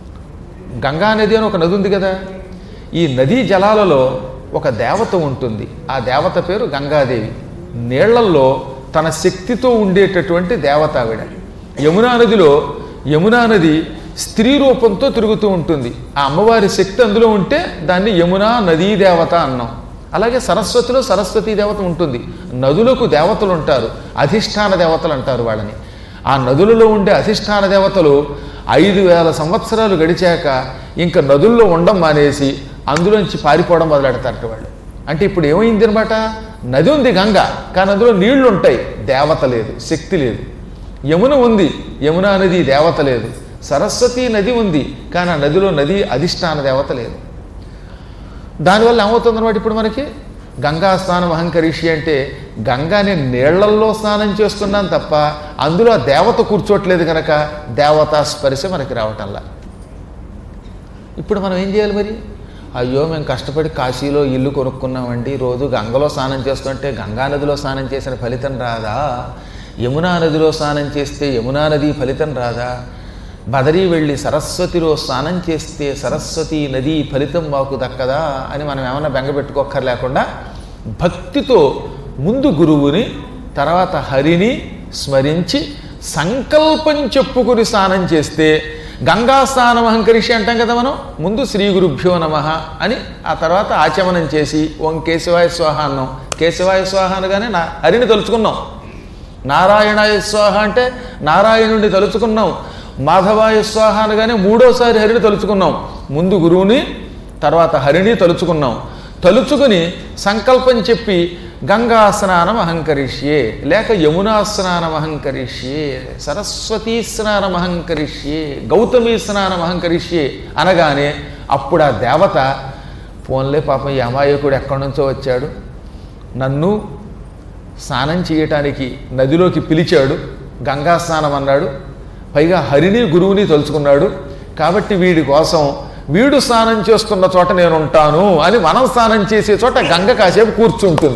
గంగానది అని ఒక నది ఉంది కదా ఈ నదీ జలాలలో ఒక దేవత ఉంటుంది ఆ దేవత పేరు గంగాదేవి నీళ్లల్లో తన శక్తితో ఉండేటటువంటి దేవత ఆవిడ యమునా నదిలో యమునా నది స్త్రీ రూపంతో తిరుగుతూ ఉంటుంది ఆ అమ్మవారి శక్తి అందులో ఉంటే దాన్ని యమునా నదీ దేవత అన్నాం అలాగే సరస్వతిలో సరస్వతీ దేవత ఉంటుంది నదులకు దేవతలు ఉంటారు అధిష్టాన దేవతలు అంటారు వాళ్ళని ఆ నదులలో ఉండే అధిష్టాన దేవతలు ఐదు వేల సంవత్సరాలు గడిచాక ఇంకా నదుల్లో ఉండం మానేసి అందులోంచి పారిపోవడం మొదలెడతారట వాళ్ళు అంటే ఇప్పుడు ఏమైంది అనమాట నది ఉంది గంగ కానీ అందులో నీళ్లు ఉంటాయి దేవత లేదు శక్తి లేదు యమున ఉంది యమునా నది దేవత లేదు సరస్వతి నది ఉంది కానీ ఆ నదిలో నది అధిష్టాన దేవత లేదు దానివల్ల ఏమవుతుంది అనమాట ఇప్పుడు మనకి గంగా స్నానం అహంకరిషి అంటే గంగాని నీళ్లల్లో స్నానం చేస్తున్నాం తప్ప అందులో ఆ దేవత కూర్చోట్లేదు కనుక దేవతా స్పర్శ మనకి రావటంలా ఇప్పుడు మనం ఏం చేయాలి మరి అయ్యో మేము కష్టపడి కాశీలో ఇల్లు కొనుక్కున్నామండి రోజు గంగలో స్నానం చేస్తుంటే గంగా నదిలో స్నానం చేసిన ఫలితం రాదా యమునా నదిలో స్నానం చేస్తే యమునా నది ఫలితం రాదా బదరీ వెళ్ళి సరస్వతిలో స్నానం చేస్తే సరస్వతి నది ఫలితం మాకు దక్కదా అని మనం ఏమైనా బెంగపెట్టుకోక్కర్లేకుండా భక్తితో ముందు గురువుని తర్వాత హరిని స్మరించి సంకల్పం చెప్పుకుని స్నానం చేస్తే గంగా స్నానం అహంకరిషి అంటాం కదా మనం ముందు శ్రీ గురుభ్యో నమ అని ఆ తర్వాత ఆచమనం చేసి ఓం కేశవాయ స్వాహ అన్నాం కేశవాయ స్వాహ అనగానే నా హరిని తలుచుకున్నాం నారాయణాయ స్వాహ అంటే నారాయణుడిని తలుచుకున్నాం మాధవాయ స్వాహ అనగానే మూడోసారి హరిని తలుచుకున్నాం ముందు గురువుని తర్వాత హరిని తలుచుకున్నాం తలుచుకుని సంకల్పం చెప్పి గంగా స్నానం అహంకరిష్యే లేక యమునా స్నానం అహంకరిష్యే సరస్వతీ స్నానం అహంకరిష్యే గౌతమీ స్నానం అహంకరిష్యే అనగానే అప్పుడు ఆ దేవత పోన్లే పాపం ఈ అమాయకుడు ఎక్కడి నుంచో వచ్చాడు నన్ను స్నానం చేయటానికి నదిలోకి పిలిచాడు గంగా స్నానం అన్నాడు పైగా హరిని గురువుని తలుచుకున్నాడు కాబట్టి వీడి కోసం వీడు స్నానం చేస్తున్న చోట నేను ఉంటాను అని మనం స్నానం చేసే చోట గంగ కాసేపు కూర్చుంటుంది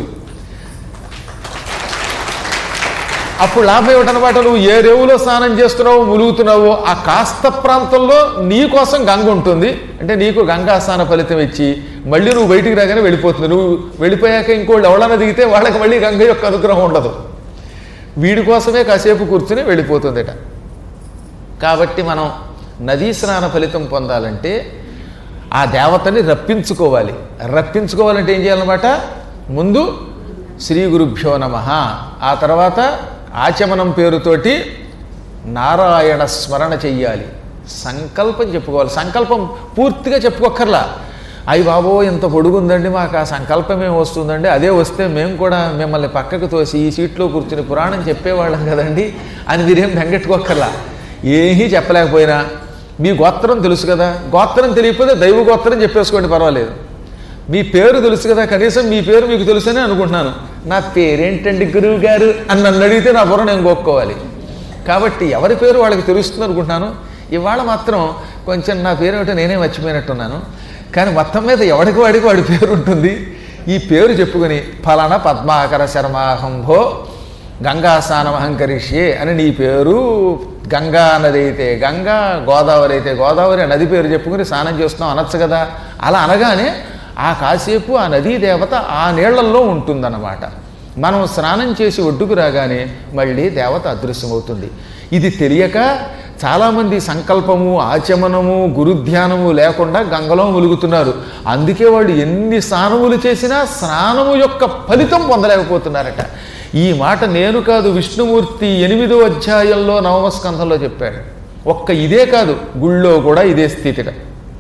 అప్పుడు లాభం ఏమిటనమాట నువ్వు ఏ రేవులో స్నానం చేస్తున్నావో ములుగుతున్నావో ఆ కాస్త ప్రాంతంలో నీ కోసం గంగ ఉంటుంది అంటే నీకు గంగా స్నాన ఫలితం ఇచ్చి మళ్ళీ నువ్వు బయటికి రాగానే వెళ్ళిపోతుంది నువ్వు వెళ్ళిపోయాక ఇంకోళ్ళు ఎవడన్నా దిగితే వాళ్ళకి మళ్ళీ గంగ యొక్క అనుగ్రహం ఉండదు వీడి కోసమే కాసేపు కూర్చుని వెళ్ళిపోతుందట కాబట్టి మనం నదీ స్నాన ఫలితం పొందాలంటే ఆ దేవతని రప్పించుకోవాలి రప్పించుకోవాలంటే ఏం చేయాలన్నమాట ముందు శ్రీ గురుభ్యో నమ ఆ తర్వాత ఆచమనం పేరుతోటి నారాయణ స్మరణ చెయ్యాలి సంకల్పం చెప్పుకోవాలి సంకల్పం పూర్తిగా చెప్పుకోక్కర్లా అయ్యి బాబో ఇంత పొడుగుందండి మాకు ఆ సంకల్పం ఏం వస్తుందండి అదే వస్తే మేము కూడా మిమ్మల్ని పక్కకు తోసి ఈ సీట్లో కూర్చుని పురాణం చెప్పేవాళ్ళం కదండి అని మీరేం బెంగెట్టుకోక్కర్లా ఏమీ చెప్పలేకపోయినా మీ గోత్రం తెలుసు కదా గోత్రం తెలియకపోతే దైవ గోత్రం చెప్పేసుకోండి పర్వాలేదు మీ పేరు తెలుసు కదా కనీసం మీ పేరు మీకు తెలుసని అనుకుంటున్నాను నా పేరేంటండి గురువు గారు అని నన్ను అడిగితే నా బుర్ర నేను గోక్కోవాలి కాబట్టి ఎవరి పేరు వాళ్ళకి తెలుస్తుంది అనుకుంటున్నాను ఇవాళ మాత్రం కొంచెం నా పేరు ఏమిటో నేనే మర్చిపోయినట్టున్నాను కానీ మొత్తం మీద ఎవడికి వాడికి వాడి పేరు ఉంటుంది ఈ పేరు చెప్పుకొని ఫలానా పద్మాకర శర్మాహంభో గంగా స్నానం అహంకరిష్యే అని నీ పేరు గంగా నది అయితే గంగా గోదావరి అయితే గోదావరి నది పేరు చెప్పుకుని స్నానం చేస్తున్నాం అనొచ్చు కదా అలా అనగానే ఆ కాసేపు ఆ నదీ దేవత ఆ నీళ్లల్లో ఉంటుందన్నమాట మనం స్నానం చేసి ఒడ్డుకు రాగానే మళ్ళీ దేవత అదృశ్యమవుతుంది ఇది తెలియక చాలామంది సంకల్పము ఆచమనము గురుధ్యానము లేకుండా గంగలో ములుగుతున్నారు అందుకే వాళ్ళు ఎన్ని స్నానములు చేసినా స్నానము యొక్క ఫలితం పొందలేకపోతున్నారట ఈ మాట నేను కాదు విష్ణుమూర్తి ఎనిమిదో అధ్యాయంలో నవమస్కంధంలో చెప్పాడు ఒక్క ఇదే కాదు గుళ్ళో కూడా ఇదే స్థితిట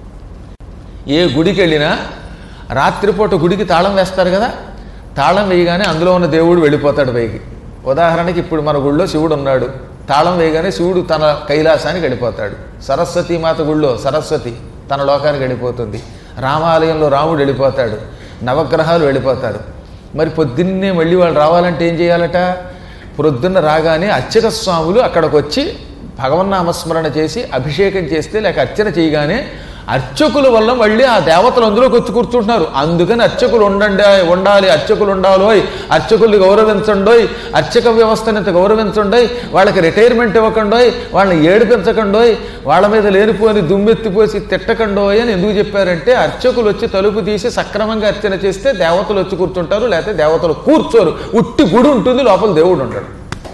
ఏ గుడికి వెళ్ళినా రాత్రిపూట గుడికి తాళం వేస్తారు కదా తాళం వేయగానే అందులో ఉన్న దేవుడు వెళ్ళిపోతాడు పైకి ఉదాహరణకి ఇప్పుడు మన గుళ్ళో శివుడు ఉన్నాడు తాళం వేయగానే శివుడు తన కైలాసానికి వెళ్ళిపోతాడు సరస్వతి మాత గుళ్ళో సరస్వతి తన లోకానికి వెళ్ళిపోతుంది రామాలయంలో రాముడు వెళ్ళిపోతాడు నవగ్రహాలు వెళ్ళిపోతారు మరి పొద్దున్నే మళ్ళీ వాళ్ళు రావాలంటే ఏం చేయాలట ప్రొద్దున్న రాగానే అర్చక స్వాములు అక్కడికి వచ్చి భగవన్నామస్మరణ చేసి అభిషేకం చేస్తే లేక అర్చన చేయగానే అర్చకుల వల్ల మళ్ళీ ఆ దేవతలు అందులోకి వచ్చి కూర్చుంటున్నారు అందుకని అర్చకులు ఉండండి ఉండాలి అర్చకులు ఉండాలోయ్ అర్చకుల్ని గౌరవించండోయ్ అర్చక వ్యవస్థని ఇంత గౌరవించండోయ్ వాళ్ళకి రిటైర్మెంట్ ఇవ్వకండోయ్ వాళ్ళని ఏడిపించకండోయ్ వాళ్ళ మీద లేనిపోని దుమ్మెత్తిపోసి తిట్టకండోయ్ అని ఎందుకు చెప్పారంటే అర్చకులు వచ్చి తలుపు తీసి సక్రమంగా అర్చన చేస్తే దేవతలు వచ్చి కూర్చుంటారు లేకపోతే దేవతలు కూర్చోరు ఉట్టి గుడి ఉంటుంది లోపల దేవుడు ఉంటాడు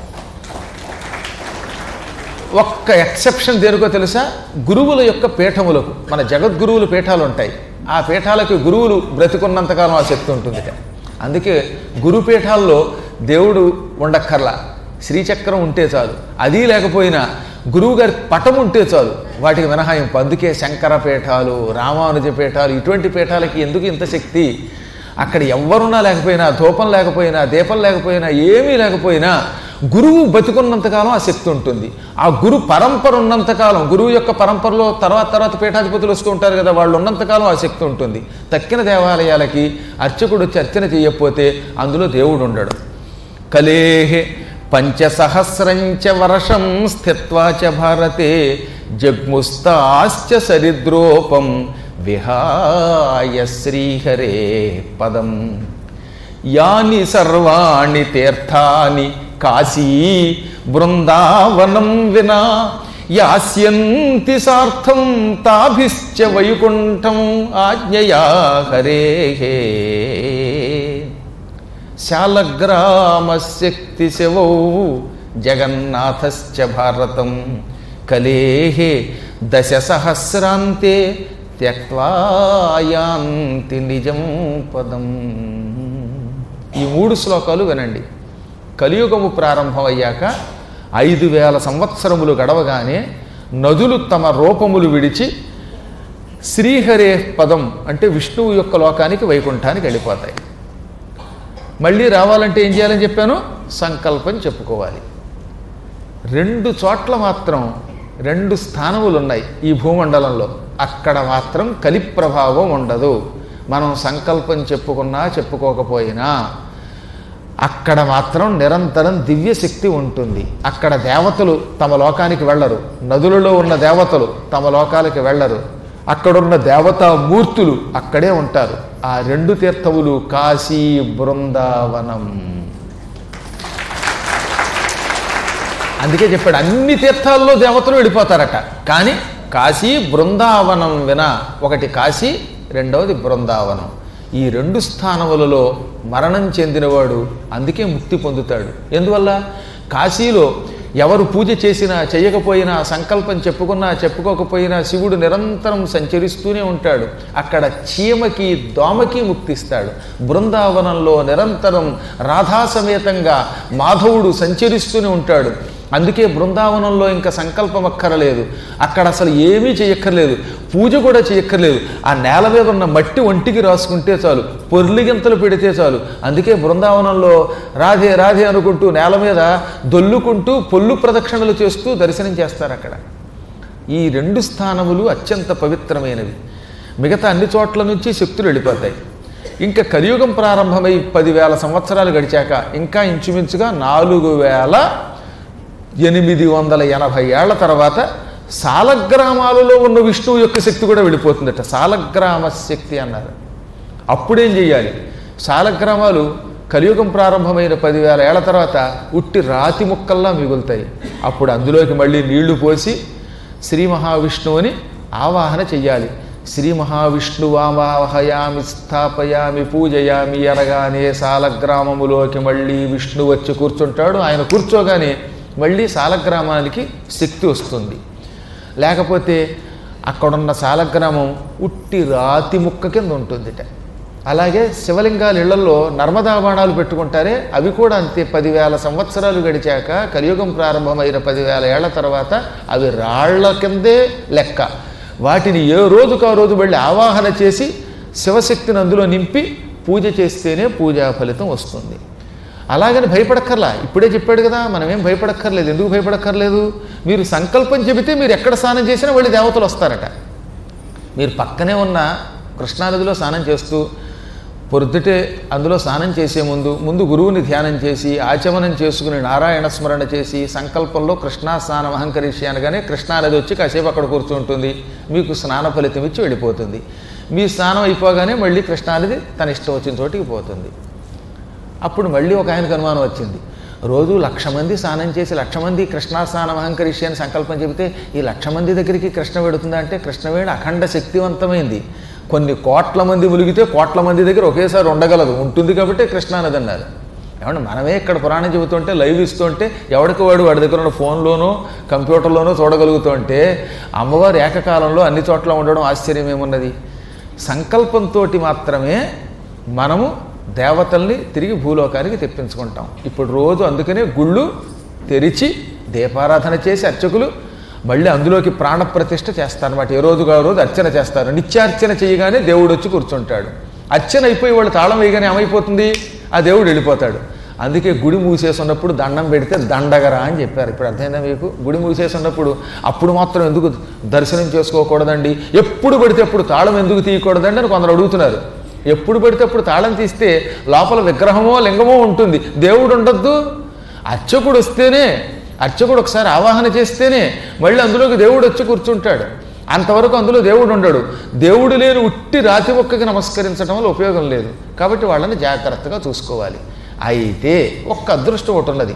ఒక్క ఎక్సెప్షన్ దేనికో తెలుసా గురువుల యొక్క పీఠములకు మన జగద్గురువుల పీఠాలు ఉంటాయి ఆ పీఠాలకి గురువులు బ్రతికున్నంతకాలం ఆ శక్తి ఉంటుంది అందుకే గురుపీఠాల్లో దేవుడు ఉండక్కర్లా శ్రీచక్రం ఉంటే చాలు అది లేకపోయినా గురువు గారి పటం ఉంటే చాలు వాటికి మినహాయింపు అందుకే శంకర పీఠాలు రామానుజ పీఠాలు ఇటువంటి పీఠాలకి ఎందుకు ఇంత శక్తి అక్కడ ఎవ్వరున్నా లేకపోయినా ధూపం లేకపోయినా దీపం లేకపోయినా ఏమీ లేకపోయినా గురువు బతికున్నంతకాలం ఆ శక్తి ఉంటుంది ఆ గురు పరంపర ఉన్నంతకాలం గురువు యొక్క పరంపరలో తర్వాత తర్వాత పీఠాధిపతులు వస్తూ ఉంటారు కదా వాళ్ళు ఉన్నంతకాలం ఆ శక్తి ఉంటుంది తక్కిన దేవాలయాలకి అర్చకుడు వచ్చి అర్చన చేయకపోతే అందులో దేవుడు ఉండడు కలేహే పంచసహస్రంచ వర్షం స్థిత్వా చ భారతే జగ్ముస్తాశ్చ సరిద్రోపం విహాయ శ్రీహరే పదం యాని సర్వాణి తీర్థాని కాశీ బృందావనం వినా యాస్యంతి సార్థం తాభిశ్చ వైకుంఠం ఆజ్ఞయా హరే శాలగ్రామశక్తి శివౌ జగన్నాథశ్చ భారతం కలేహే దశ సహస్రాంతే త్యక్వాయాంతి నిజం పదం ఈ మూడు శ్లోకాలు వినండి కలియుగము ప్రారంభమయ్యాక ఐదు వేల సంవత్సరములు గడవగానే నదులు తమ రూపములు విడిచి శ్రీహరే పదం అంటే విష్ణువు యొక్క లోకానికి వైకుంఠానికి వెళ్ళిపోతాయి మళ్ళీ రావాలంటే ఏం చేయాలని చెప్పాను సంకల్పం చెప్పుకోవాలి రెండు చోట్ల మాత్రం రెండు స్థానములు ఉన్నాయి ఈ భూమండలంలో అక్కడ మాత్రం కలి ప్రభావం ఉండదు మనం సంకల్పం చెప్పుకున్నా చెప్పుకోకపోయినా అక్కడ మాత్రం నిరంతరం దివ్య శక్తి ఉంటుంది అక్కడ దేవతలు తమ లోకానికి వెళ్ళరు నదులలో ఉన్న దేవతలు తమ లోకాలకి వెళ్ళరు అక్కడున్న దేవతా మూర్తులు అక్కడే ఉంటారు ఆ రెండు తీర్థములు కాశీ బృందావనం అందుకే చెప్పాడు అన్ని తీర్థాల్లో దేవతలు వెళ్ళిపోతారట కానీ కాశీ బృందావనం విన ఒకటి కాశీ రెండవది బృందావనం ఈ రెండు స్థానములలో మరణం చెందినవాడు అందుకే ముక్తి పొందుతాడు ఎందువల్ల కాశీలో ఎవరు పూజ చేసినా చేయకపోయినా సంకల్పం చెప్పుకున్నా చెప్పుకోకపోయినా శివుడు నిరంతరం సంచరిస్తూనే ఉంటాడు అక్కడ చీమకి దోమకి ముక్తిస్తాడు బృందావనంలో నిరంతరం రాధాసమేతంగా మాధవుడు సంచరిస్తూనే ఉంటాడు అందుకే బృందావనంలో ఇంకా సంకల్పం అక్కరలేదు అక్కడ అసలు ఏమీ చేయక్కర్లేదు పూజ కూడా చేయక్కర్లేదు ఆ నేల మీద ఉన్న మట్టి ఒంటికి రాసుకుంటే చాలు పొర్లిగింతలు పెడితే చాలు అందుకే బృందావనంలో రాధే రాధే అనుకుంటూ నేల మీద దొల్లుకుంటూ పొల్లు ప్రదక్షిణలు చేస్తూ దర్శనం చేస్తారు అక్కడ ఈ రెండు స్థానములు అత్యంత పవిత్రమైనవి మిగతా అన్ని చోట్ల నుంచి శక్తులు వెళ్ళిపోతాయి ఇంకా కలియుగం ప్రారంభమై పదివేల సంవత్సరాలు గడిచాక ఇంకా ఇంచుమించుగా నాలుగు వేల ఎనిమిది వందల ఎనభై ఏళ్ల తర్వాత సాలగ్రామాలలో ఉన్న విష్ణువు యొక్క శక్తి కూడా వెళ్ళిపోతుందట సాలగ్రామ శక్తి అన్నారు అప్పుడేం చెయ్యాలి సాలగ్రామాలు కలియుగం ప్రారంభమైన పదివేల ఏళ్ల తర్వాత ఉట్టి రాతి ముక్కల్లా మిగులుతాయి అప్పుడు అందులోకి మళ్ళీ నీళ్లు పోసి శ్రీ మహావిష్ణువుని ఆవాహన చెయ్యాలి శ్రీ మహావిష్ణువావాహయామి స్థాపయామి పూజయామి అనగానే సాలగ్రామములోకి మళ్ళీ విష్ణు వచ్చి కూర్చుంటాడు ఆయన కూర్చోగానే మళ్ళీ సాలగ్రామానికి శక్తి వస్తుంది లేకపోతే అక్కడున్న సాలగ్రామం ఉట్టి రాతి ముక్క కింద ఉంటుందిట అలాగే శివలింగాల ఇళ్లలో నర్మదా బాణాలు పెట్టుకుంటారే అవి కూడా అంతే పదివేల సంవత్సరాలు గడిచాక కలియుగం ప్రారంభమైన పదివేల ఏళ్ల తర్వాత అవి రాళ్ల కిందే లెక్క వాటిని ఏ రోజుకు ఆ రోజు వెళ్ళి ఆవాహన చేసి శివశక్తిని అందులో నింపి పూజ చేస్తేనే పూజా ఫలితం వస్తుంది అలాగని భయపడక్కర్లా ఇప్పుడే చెప్పాడు కదా మనం ఏం భయపడక్కర్లేదు ఎందుకు భయపడక్కర్లేదు మీరు సంకల్పం చెబితే మీరు ఎక్కడ స్నానం చేసినా వాళ్ళు దేవతలు వస్తారట మీరు పక్కనే ఉన్న కృష్ణానదిలో స్నానం చేస్తూ పొద్దుటే అందులో స్నానం చేసే ముందు ముందు గురువుని ధ్యానం చేసి ఆచమనం చేసుకుని నారాయణ స్మరణ చేసి సంకల్పంలో కృష్ణా స్నానం అహంకరిషి అనగానే కృష్ణానది వచ్చి కాసేపు అక్కడ కూర్చుంటుంది మీకు స్నాన ఫలితం ఇచ్చి వెళ్ళిపోతుంది మీ స్నానం అయిపోగానే మళ్ళీ కృష్ణానది తన ఇష్టం వచ్చిన చోటికి పోతుంది అప్పుడు మళ్ళీ ఒక ఆయనకు అనుమానం వచ్చింది రోజు లక్ష మంది స్నానం చేసి లక్ష మంది కృష్ణా స్నానం అహంకరిష్య అని సంకల్పం చెబితే ఈ లక్ష మంది దగ్గరికి కృష్ణ వెడుతుందా అంటే కృష్ణవేణి అఖండ శక్తివంతమైంది కొన్ని కోట్ల మంది ములిగితే కోట్ల మంది దగ్గర ఒకేసారి ఉండగలదు ఉంటుంది కాబట్టి కృష్ణానది అన్నారు ఏమంటే మనమే ఇక్కడ పురాణం చెబుతుంటే లైవ్ ఇస్తుంటే ఎవడికి వాడు వాడి దగ్గర ఉన్న ఫోన్లోనో కంప్యూటర్లోనో చూడగలుగుతుంటే అమ్మవారు ఏకకాలంలో అన్ని చోట్ల ఉండడం ఆశ్చర్యం ఏమున్నది సంకల్పంతో మాత్రమే మనము దేవతల్ని తిరిగి భూలోకానికి తెప్పించుకుంటాం ఇప్పుడు రోజు అందుకనే గుళ్ళు తెరిచి దీపారాధన చేసి అర్చకులు మళ్ళీ అందులోకి ప్రాణప్రతిష్ఠ చేస్తారన్నమాట ఏ రోజుగా ఆ రోజు అర్చన చేస్తారు నిత్యార్చన చేయగానే దేవుడు వచ్చి కూర్చుంటాడు అర్చన అయిపోయి వాళ్ళు తాళం వేయగానే ఏమైపోతుంది ఆ దేవుడు వెళ్ళిపోతాడు అందుకే గుడి మూసేసి ఉన్నప్పుడు దండం పెడితే దండగరా అని చెప్పారు ఇప్పుడు అర్థమైందా మీకు గుడి మూసేసి ఉన్నప్పుడు అప్పుడు మాత్రం ఎందుకు దర్శనం చేసుకోకూడదండి ఎప్పుడు పడితే అప్పుడు తాళం ఎందుకు తీయకూడదండి అని కొందరు అడుగుతున్నారు ఎప్పుడు పడితే అప్పుడు తాళం తీస్తే లోపల విగ్రహమో లింగమో ఉంటుంది దేవుడు ఉండొద్దు అర్చకుడు వస్తేనే అర్చకుడు ఒకసారి ఆవాహన చేస్తేనే మళ్ళీ అందులోకి దేవుడు వచ్చి కూర్చుంటాడు అంతవరకు అందులో దేవుడు ఉండడు దేవుడు లేని ఉట్టి రాతి మొక్కకి నమస్కరించడం వల్ల ఉపయోగం లేదు కాబట్టి వాళ్ళని జాగ్రత్తగా చూసుకోవాలి అయితే ఒక్క అదృష్టం ఒకటి ఉన్నది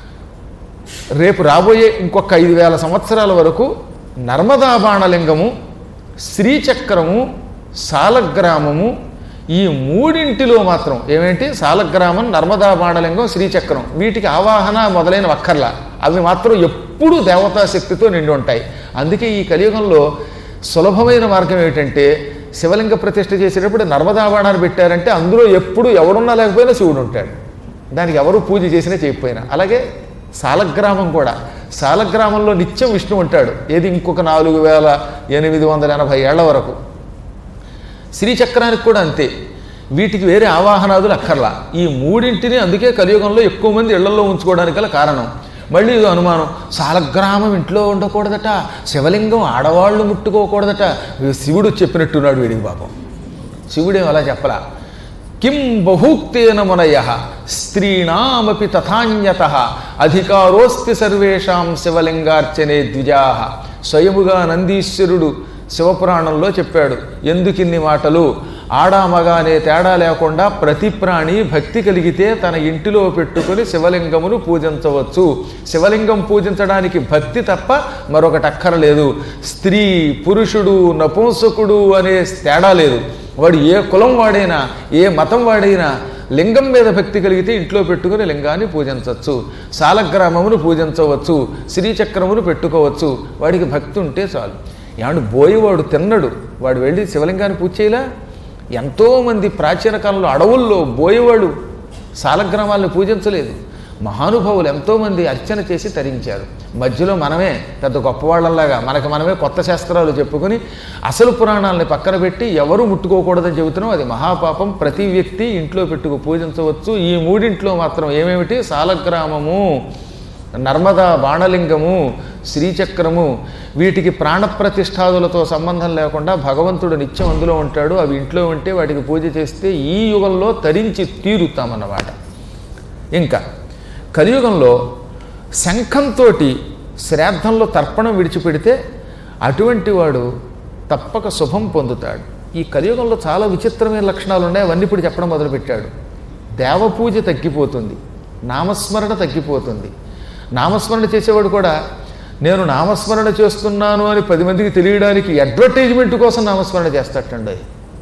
రేపు రాబోయే ఇంకొక ఐదు వేల సంవత్సరాల వరకు నర్మదా బాణలింగము శ్రీచక్రము సాలగ్రామము ఈ మూడింటిలో మాత్రం ఏమేంటి సాలగ్రామం నర్మదా బాణలింగం శ్రీచక్రం వీటికి ఆవాహన మొదలైన అక్కర్లా అవి మాత్రం ఎప్పుడూ దేవతా శక్తితో నిండి ఉంటాయి అందుకే ఈ కలియుగంలో సులభమైన మార్గం ఏమిటంటే శివలింగ ప్రతిష్ఠ చేసేటప్పుడు నర్మదా బాణాన్ని పెట్టారంటే అందులో ఎప్పుడు ఎవడున్నా లేకపోయినా శివుడు ఉంటాడు దానికి ఎవరు పూజ చేసినా చేయకపోయినా అలాగే సాలగ్రామం కూడా సాలగ్రామంలో నిత్యం విష్ణు ఉంటాడు ఏది ఇంకొక నాలుగు వేల ఎనిమిది వందల ఎనభై ఏళ్ల వరకు శ్రీచక్రానికి కూడా అంతే వీటికి వేరే ఆవాహనాదులు అక్కర్లా ఈ మూడింటిని అందుకే కలియుగంలో ఎక్కువ మంది ఇళ్లలో ఉంచుకోవడానికి గల కారణం మళ్ళీ ఇది అనుమానం సాలగ్రామం ఇంట్లో ఉండకూడదట శివలింగం ఆడవాళ్ళు ముట్టుకోకూడదట శివుడు చెప్పినట్టున్నాడు వీడికి పాపం శివుడేం అలా చెప్పలా కిం బహూక్తేన మునయ స్త్రీణామపి తథాన్యత అధికారోస్తి సర్వేషాం శివలింగార్చనే ద్విజా స్వయముగా నందీశ్వరుడు శివపురాణంలో చెప్పాడు ఎందుకిన్ని మాటలు ఆడామగ అనే తేడా లేకుండా ప్రతి ప్రాణి భక్తి కలిగితే తన ఇంటిలో పెట్టుకొని శివలింగమును పూజించవచ్చు శివలింగం పూజించడానికి భక్తి తప్ప మరొకటి అక్కరలేదు స్త్రీ పురుషుడు నపుంసకుడు అనే తేడా లేదు వాడు ఏ కులం వాడైనా ఏ మతం వాడైనా లింగం మీద భక్తి కలిగితే ఇంట్లో పెట్టుకుని లింగాన్ని పూజించవచ్చు సాలగ్రామమును పూజించవచ్చు శ్రీచక్రమును పెట్టుకోవచ్చు వాడికి భక్తి ఉంటే చాలు ఏమంటే బోయేవాడు తిన్నడు వాడు వెళ్ళి శివలింగాన్ని పూజ చేయలా ఎంతోమంది ప్రాచీన కాలంలో అడవుల్లో బోయేవాడు సాలగ్రామాలను పూజించలేదు మహానుభావులు ఎంతోమంది అర్చన చేసి తరించారు మధ్యలో మనమే పెద్ద గొప్పవాళ్ళలాగా మనకు మనమే కొత్త శాస్త్రాలు చెప్పుకొని అసలు పురాణాలని పక్కన పెట్టి ఎవరు ముట్టుకోకూడదని చెబుతున్నాం అది మహాపాపం ప్రతి వ్యక్తి ఇంట్లో పెట్టుకు పూజించవచ్చు ఈ మూడింట్లో మాత్రం ఏమేమిటి సాలగ్రామము నర్మదా బాణలింగము శ్రీచక్రము వీటికి ప్రాణప్రతిష్ఠాదులతో సంబంధం లేకుండా భగవంతుడు నిత్యం అందులో ఉంటాడు అవి ఇంట్లో ఉంటే వాటికి పూజ చేస్తే ఈ యుగంలో తరించి తీరుతామన్నమాట ఇంకా కలియుగంలో శంఖంతో శ్రాద్ధంలో తర్పణం విడిచిపెడితే అటువంటి వాడు తప్పక శుభం పొందుతాడు ఈ కలియుగంలో చాలా విచిత్రమైన లక్షణాలు ఉన్నాయి అవన్నీ ఇప్పుడు చెప్పడం మొదలుపెట్టాడు దేవపూజ తగ్గిపోతుంది నామస్మరణ తగ్గిపోతుంది నామస్మరణ చేసేవాడు కూడా నేను నామస్మరణ చేస్తున్నాను అని పది మందికి తెలియడానికి అడ్వర్టైజ్మెంట్ కోసం నామస్మరణ చేస్తాటండి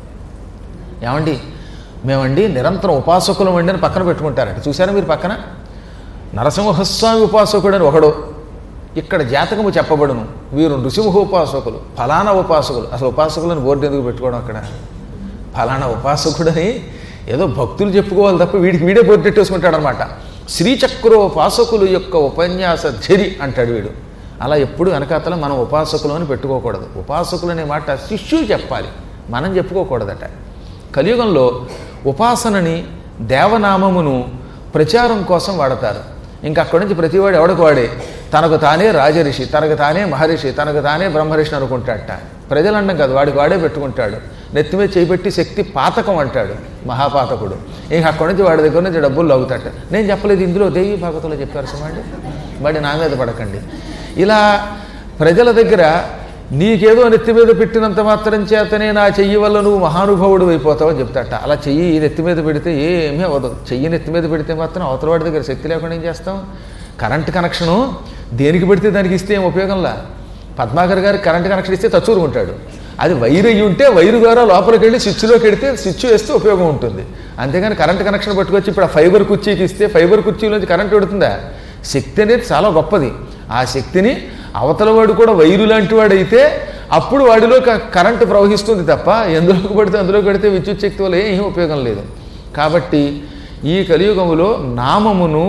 ఏమండి మేమండి నిరంతరం ఉపాసకులం అండి అని పక్కన పెట్టుకుంటారంట చూసారా మీరు పక్కన నరసింహస్వామి ఉపాసకుడు అని ఒకడు ఇక్కడ జాతకము చెప్పబడును వీరు నృసింహ ఉపాసకులు ఫలానా ఉపాసకులు అసలు ఉపాసకులను బోర్డు ఎందుకు పెట్టుకోవడం అక్కడ ఫలానా ఉపాసకుడని ఏదో భక్తులు చెప్పుకోవాలి తప్ప వీడికి వీడే బోర్డు పెట్టేసుకుంటాడు అనమాట శ్రీచక్రోపాసకులు యొక్క ఉపన్యాస ఝరి అంటాడు వీడు అలా ఎప్పుడు వెనకాతల మనం ఉపాసకులు అని పెట్టుకోకూడదు ఉపాసకులు అనే మాట శిష్యులు చెప్పాలి మనం చెప్పుకోకూడదట కలియుగంలో ఉపాసనని దేవనామమును ప్రచారం కోసం వాడతారు ఇంకా అక్కడి నుంచి ప్రతివాడు ఎవడికి వాడే తనకు తానే రాజరిషి తనకు తానే మహర్షి తనకు తానే బ్రహ్మరిషి అనుకుంటాడట ప్రజలు అండం కాదు వాడికి వాడే పెట్టుకుంటాడు నెత్తి మీద చేపెట్టి శక్తి పాతకం అంటాడు మహాపాతకుడు ఇంక అక్కడి నుంచి వాడి దగ్గర నుంచి డబ్బులు లాగుతాట నేను చెప్పలేదు ఇందులో దేవి భాగవతంలో చెప్పారు సుమండి వాడి నా మీద పడకండి ఇలా ప్రజల దగ్గర నీకేదో నెత్తి మీద పెట్టినంత మాత్రం చేతనే నా చెయ్యి వల్ల నువ్వు మహానుభావుడు అయిపోతావు అని చెప్తాట అలా చెయ్యి నెత్తి మీద పెడితే ఏమీ అవ్వదు చెయ్యి నెత్తి మీద పెడితే మాత్రం అవతల వాడి దగ్గర శక్తి లేకుండా ఏం చేస్తాం కరెంట్ కనెక్షను దేనికి పెడితే దానికి ఇస్తే ఏం ఉపయోగంలా పద్మాకర్ గారికి కరెంట్ కనెక్షన్ ఇస్తే తచ్చూరుకుంటాడు అది వైర్ అయ్యి ఉంటే వైరు ద్వారా లోపలికి వెళ్ళి స్విచ్లోకి వెడితే స్విచ్ వేస్తే ఉపయోగం ఉంటుంది అంతేగాని కరెంట్ కనెక్షన్ పట్టుకొచ్చి ఇప్పుడు ఆ ఫైబర్ కుర్చీకి ఇస్తే ఫైబర్ కుర్చీలోంచి కరెంట్ పెడుతుందా శక్తి అనేది చాలా గొప్పది ఆ శక్తిని అవతల వాడు కూడా వైరు లాంటి వాడైతే అప్పుడు వాడిలో క- కరెంటు ప్రవహిస్తుంది తప్ప ఎందులోకి పడితే అందులోకి పెడితే విద్యుత్ శక్తి వల్ల ఏం ఉపయోగం లేదు కాబట్టి ఈ కలియుగములో నామమును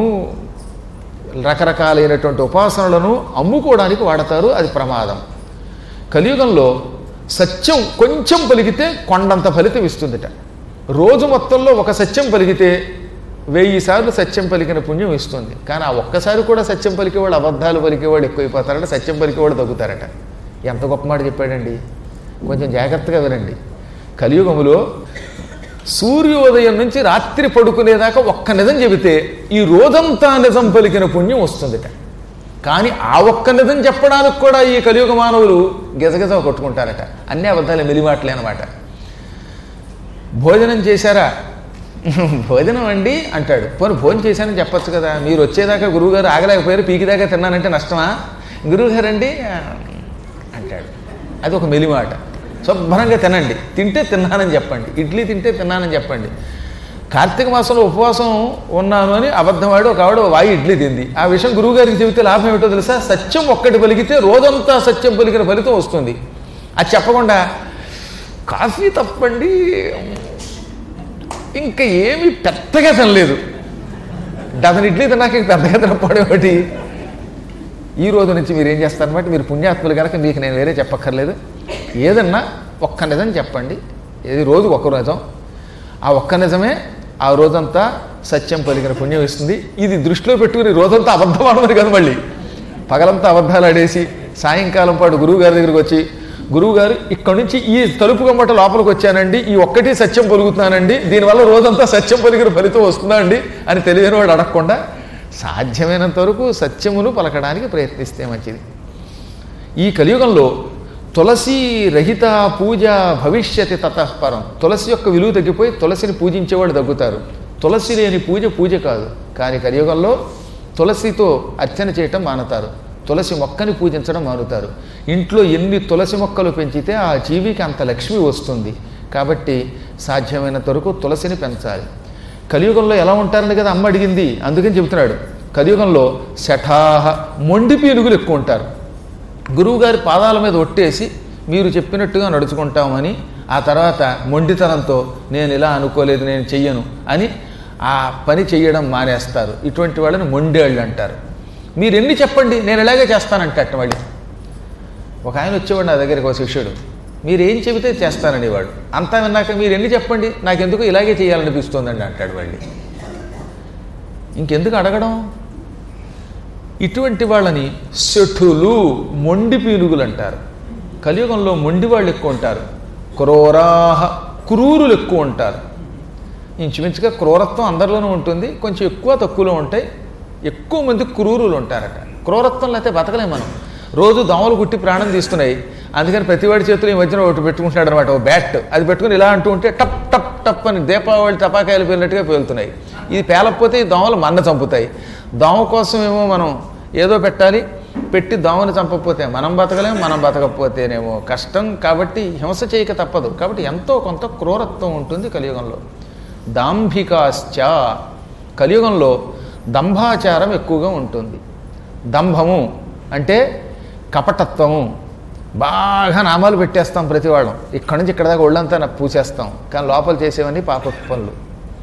రకరకాలైనటువంటి ఉపాసనలను అమ్ముకోవడానికి వాడతారు అది ప్రమాదం కలియుగంలో సత్యం కొంచెం పలికితే కొండంత ఫలితం ఇస్తుందిట రోజు మొత్తంలో ఒక సత్యం పలికితే వెయ్యి సార్లు సత్యం పలికిన పుణ్యం ఇస్తుంది కానీ ఆ ఒక్కసారి కూడా సత్యం పలికేవాడు అబద్ధాలు పలికేవాడు ఎక్కువైపోతారట సత్యం పలికేవాడు తగ్గుతారట ఎంత గొప్ప మాట చెప్పాడండి కొంచెం జాగ్రత్తగా వినండి కలియుగములో సూర్యోదయం నుంచి రాత్రి పడుకునేదాకా ఒక్క నిజం చెబితే ఈ రోజంతా నిజం పలికిన పుణ్యం వస్తుందిట కానీ ఆ ఒక్క నిజం చెప్పడానికి కూడా ఈ కలియుగ మానవులు గెజగెజ కొట్టుకుంటారట అన్ని అబద్ధాలు మెలిమాటలే అనమాట భోజనం చేశారా భోజనం అండి అంటాడు పోనీ భోజనం చేశానని చెప్పొచ్చు కదా మీరు వచ్చేదాకా గురువుగారు ఆగలేకపోయారు పీకిదాకా తిన్నానంటే నష్టమా గురువుగారు అండి ఆ, అంటాడు అది ఒక మెలిమాట శుభ్రంగా తినండి తింటే తిన్నానని చెప్పండి ఇడ్లీ తింటే తిన్నానని చెప్పండి కార్తీక మాసంలో ఉపవాసం ఉన్నాను అని అబద్ధమాడి ఒక ఆవిడ వాయి ఇడ్లీ తింది ఆ విషయం గురువుగారికి చెబితే లాభం ఏమిటో తెలుసా సత్యం ఒక్కటి పలికితే రోజంతా సత్యం పలికిన ఫలితం వస్తుంది అది చెప్పకుండా కాఫీ తప్పండి ఇంకా ఏమీ పెద్దగా తినలేదు డజన్ ఇడ్లీ తిన్నాక ఇంక పెద్దగా తినకపోవడం ఒకటి ఈ రోజు నుంచి మీరు ఏం చేస్తారన్నమాట మీరు పుణ్యాత్ములు కనుక మీకు నేను వేరే చెప్పక్కర్లేదు ఏదన్నా ఒక్క నిజం చెప్పండి ఏది రోజు ఒక్క నిజం ఆ ఒక్క నిజమే ఆ రోజంతా సత్యం పలికిన పుణ్యం ఇస్తుంది ఇది దృష్టిలో పెట్టుకుని రోజంతా అబద్ధం ఆడమని కదా మళ్ళీ పగలంతా అబద్ధాలు ఆడేసి సాయంకాలం పాటు గురువు గారి దగ్గరికి వచ్చి గురువు గారు ఇక్కడ నుంచి ఈ తలుపు గమ్మట లోపలికి వచ్చానండి ఈ ఒక్కటి సత్యం పలుకుతున్నానండి దీనివల్ల రోజంతా సత్యం పలికిన ఫలితం వస్తుందా అండి అని తెలియని వాడు అడగకుండా సాధ్యమైనంత వరకు సత్యమును పలకడానికి ప్రయత్నిస్తే మంచిది ఈ కలియుగంలో తులసి రహిత పూజ భవిష్యతి తతఃపరం తులసి యొక్క విలువ తగ్గిపోయి తులసిని పూజించేవాడు తగ్గుతారు తులసి లేని పూజ పూజ కాదు కానీ కలియుగంలో తులసితో అర్చన చేయటం మానుతారు తులసి మొక్కని పూజించడం మానుతారు ఇంట్లో ఎన్ని తులసి మొక్కలు పెంచితే ఆ జీవికి అంత లక్ష్మి వస్తుంది కాబట్టి సాధ్యమైనంత వరకు తులసిని పెంచాలి కలియుగంలో ఎలా ఉంటారని కదా అమ్మ అడిగింది అందుకని చెబుతున్నాడు కలియుగంలో శఠాహ మొండి పీనుగులు ఎక్కువ ఉంటారు గురువుగారి పాదాల మీద ఒట్టేసి మీరు చెప్పినట్టుగా నడుచుకుంటామని ఆ తర్వాత మొండితనంతో నేను ఇలా అనుకోలేదు నేను చెయ్యను అని ఆ పని చెయ్యడం మానేస్తారు ఇటువంటి వాళ్ళని మొండేళ్ళు అంటారు మీరు ఎన్ని చెప్పండి నేను ఇలాగే చేస్తానంటట్టు మళ్ళీ ఒక ఆయన వచ్చేవాడు నా దగ్గరికి ఒక శిష్యుడు మీరు ఏం చెబితే చేస్తాననేవాడు అంతా విన్నాక మీరు ఎన్ని చెప్పండి నాకెందుకు ఇలాగే చేయాలనిపిస్తోందండి అంటాడు మళ్ళీ ఇంకెందుకు అడగడం ఇటువంటి వాళ్ళని శఠులు మొండి పీనుగులు అంటారు కలియుగంలో మొండి వాళ్ళు ఎక్కువ ఉంటారు క్రూరాహ క్రూరులు ఎక్కువ ఉంటారు ఇంచుమించుగా క్రూరత్వం అందరిలోనూ ఉంటుంది కొంచెం ఎక్కువ తక్కువలో ఉంటాయి ఎక్కువ మంది క్రూరులు ఉంటారట క్రూరత్వం లేకపోతే బతకలేం మనం రోజు దోమలు కుట్టి ప్రాణం తీస్తున్నాయి అందుకని ప్రతివాడి చేతిలో ఈ మధ్యన ఒకటి పెట్టుకుంటున్నాడు అనమాట ఒక బ్యాట్ అది పెట్టుకుని ఇలా అంటూ ఉంటే టప్ టప్ టప్ అని దీపావళి టపాకాయలు పేలినట్టుగా పేలుతున్నాయి ఇది పేలకపోతే ఈ దోమలు మన్న చంపుతాయి దోమ కోసం ఏమో మనం ఏదో పెట్టాలి పెట్టి దోమను చంపకపోతే మనం బతకలేం మనం బతకపోతేనేమో కష్టం కాబట్టి హింస చేయక తప్పదు కాబట్టి ఎంతో కొంత క్రూరత్వం ఉంటుంది కలియుగంలో దాంభికాశ్చ కలియుగంలో దంభాచారం ఎక్కువగా ఉంటుంది దంభము అంటే కపటత్వము బాగా నామాలు పెట్టేస్తాం ప్రతివాళ్ళం ఇక్కడి నుంచి ఇక్కడ దాకా ఒళ్ళంతా నాకు పూసేస్తాం కానీ లోపల చేసేవన్నీ పాప పనులు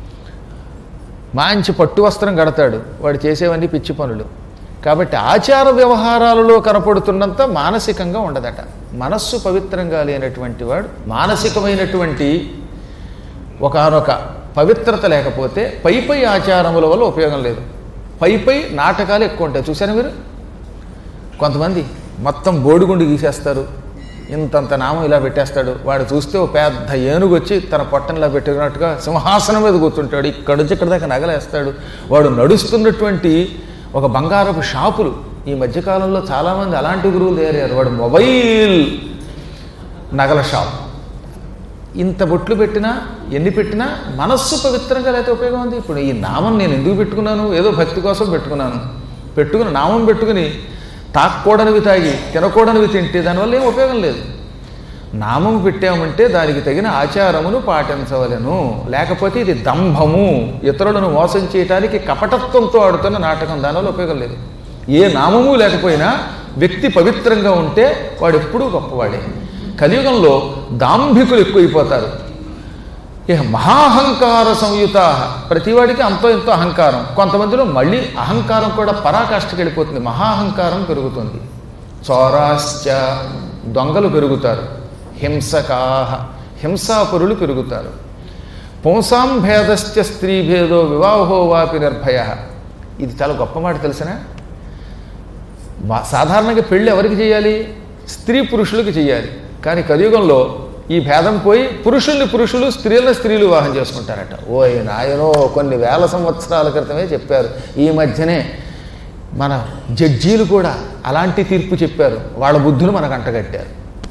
మంచి పట్టు వస్త్రం కడతాడు వాడు చేసేవన్నీ పిచ్చి పనులు కాబట్టి ఆచార వ్యవహారాలలో కనపడుతున్నంత మానసికంగా ఉండదట మనస్సు పవిత్రంగా లేనటువంటి వాడు మానసికమైనటువంటి ఒకనొక పవిత్రత లేకపోతే పై పై ఆచారముల వల్ల ఉపయోగం లేదు పై పై నాటకాలు ఎక్కువ ఉంటాయి చూశారు మీరు కొంతమంది మొత్తం బోడిగుండు గీసేస్తారు ఇంతంత నామం ఇలా పెట్టేస్తాడు వాడు చూస్తే ఒక పెద్ద ఏనుగు వచ్చి తన పొట్టంలా పెట్టుకున్నట్టుగా సింహాసనం మీద కూర్చుంటాడు ఇక్కడి నుంచి ఇక్కడ దాకా నగలేస్తాడు వాడు నడుస్తున్నటువంటి ఒక బంగారపు షాపులు ఈ మధ్యకాలంలో చాలామంది అలాంటి గురువులు తయారయ్యారు వాడు మొబైల్ నగల షాప్ ఇంత బొట్లు పెట్టినా ఎన్ని పెట్టినా మనస్సు పవిత్రంగా లేకపోతే ఉపయోగం ఉంది ఇప్పుడు ఈ నామం నేను ఎందుకు పెట్టుకున్నాను ఏదో భక్తి కోసం పెట్టుకున్నాను పెట్టుకుని నామం పెట్టుకుని తాక్కూడనివి తాగి తినకూడనివి తింటే దానివల్ల ఏం ఉపయోగం లేదు నామం పెట్టామంటే దానికి తగిన ఆచారమును పాటించవలను లేకపోతే ఇది దంభము ఇతరులను మోసం చేయటానికి కపటత్వంతో ఆడుతున్న నాటకం దానివల్ల ఉపయోగం లేదు ఏ నామము లేకపోయినా వ్యక్తి పవిత్రంగా ఉంటే వాడు ఎప్పుడూ గొప్పవాడే కలియుగంలో దాంభికులు ఎక్కువైపోతారు ఇక మహాహంకార సంయుత ప్రతివాడికి అంతో ఎంతో అహంకారం కొంతమందిలో మళ్ళీ అహంకారం కూడా పరాకాష్ఠకి వెళ్ళిపోతుంది మహాహంకారం పెరుగుతుంది చోరాశ్చ దొంగలు పెరుగుతారు హింసకాహ హింసాపరులు పెరుగుతారు పుంసాం భేదశ్చ స్త్రీ భేదో వివాహో వాపి నిర్భయ ఇది చాలా గొప్ప మాట తెలిసిన సాధారణంగా పెళ్ళి ఎవరికి చేయాలి స్త్రీ పురుషులకు చేయాలి కానీ కలియుగంలో ఈ భేదం పోయి పురుషుల్ని పురుషులు స్త్రీలను స్త్రీలు వివాహం చేసుకుంటారట ఓ నాయనో కొన్ని వేల సంవత్సరాల క్రితమే చెప్పారు ఈ మధ్యనే మన జడ్జీలు కూడా అలాంటి తీర్పు చెప్పారు వాళ్ళ బుద్ధులు మనకు అంటగట్టారు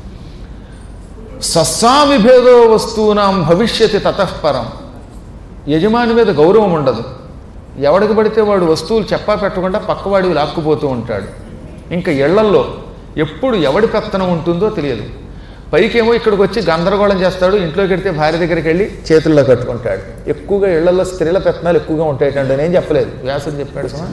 సస్సామి భేదో వస్తువునాం భవిష్యతి తతఃపరం యజమాని మీద గౌరవం ఉండదు ఎవడికి పడితే వాడు వస్తువులు చెప్పా పెట్టకుండా పక్కవాడివి లాక్కుపోతూ ఉంటాడు ఇంకా ఇళ్లల్లో ఎప్పుడు ఎవడి పెత్తనం ఉంటుందో తెలియదు పైకేమో ఇక్కడికి వచ్చి గందరగోళం చేస్తాడు ఇంట్లోకి వెడితే భార్య దగ్గరికి వెళ్ళి చేతుల్లో కట్టుకుంటాడు ఎక్కువగా ఇళ్లలో స్త్రీల పెత్తనాలు ఎక్కువగా ఉంటాయటండి నేను చెప్పలేదు వ్యాసుడు చెప్పాడు సుమా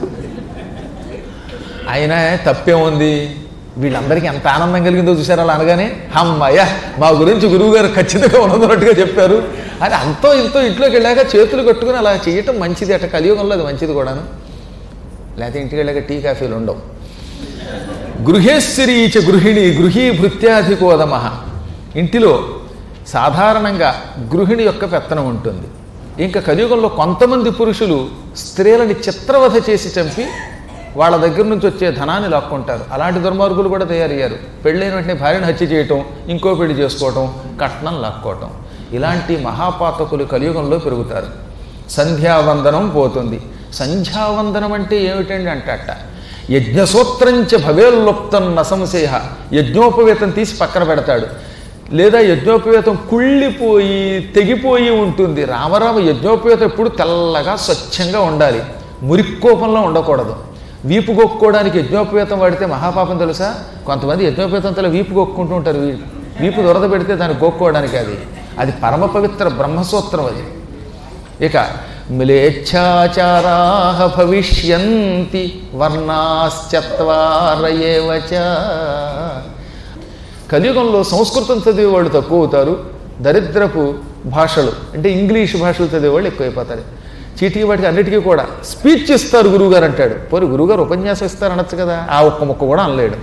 అయినా తప్పేముంది వీళ్ళందరికీ ఎంత ఆనందం కలిగిందో చూసారు అలా అనగానే అమ్మయ్య మా గురించి గురువుగారు ఖచ్చితంగా ఉన్నదన్నట్టుగా చెప్పారు అని అంతో ఇంతో ఇంట్లోకి వెళ్ళాక చేతులు కట్టుకుని అలా చేయటం మంచిది అట కలియుగంలో అది మంచిది కూడాను లేకపోతే ఇంటికి వెళ్ళాక టీ కాఫీలు ఉండవు గృహేశ్వరీ చ గృహిణి గృహీ భృత్యాధికోదమ ఇంటిలో సాధారణంగా గృహిణి యొక్క పెత్తనం ఉంటుంది ఇంకా కలియుగంలో కొంతమంది పురుషులు స్త్రీలని చిత్రవధ చేసి చంపి వాళ్ళ దగ్గర నుంచి వచ్చే ధనాన్ని లాక్కుంటారు అలాంటి దుర్మార్గులు కూడా తయారయ్యారు పెళ్ళైన వెంటనే భార్యను హత్య చేయటం ఇంకో పెళ్లి చేసుకోవటం కట్నం లాక్కోవటం ఇలాంటి మహాపాతకులు కలియుగంలో పెరుగుతారు సంధ్యావందనం పోతుంది సంధ్యావందనం అంటే ఏమిటండి అంటట యజ్ఞసూత్రంచ భవేల్లుప్తం నసంశయ యజ్ఞోపవేతం తీసి పక్కన పెడతాడు లేదా యజ్ఞోపవేతం కుళ్ళిపోయి తెగిపోయి ఉంటుంది రామరామ యజ్ఞోపవేతం ఎప్పుడు తెల్లగా స్వచ్ఛంగా ఉండాలి మురిక్కోపంలో ఉండకూడదు వీపు గొక్కోవడానికి యజ్ఞోపవేతం వాడితే మహాపాపం తెలుసా కొంతమంది యజ్ఞోపవేతం తల వీపు గొక్కుంటూ ఉంటారు వీ- వీపు దొరద పెడితే దాన్ని గొక్కోవడానికి అది అది పరమ పవిత్ర బ్రహ్మసూత్రం అది ఇక మిలేచ్ఛాచారా భవిష్యంతి వర్ణాశ్చత్వార ఏవ చ. కలియుగంలో సంస్కృతం చదివే వాళ్ళు తక్కువ అవుతారు దరిద్రపు భాషలు అంటే ఇంగ్లీష్ భాషలు చదివే వాళ్ళు ఎక్కువైపోతారు చీటికి వాటికి అన్నిటికీ కూడా స్పీచ్ ఇస్తారు గురువుగారు అంటాడు పోరు గురువుగారు ఉపన్యాసం ఇస్తారు అనొచ్చు కదా ఆ ఒక్క ముక్క కూడా అనలేడు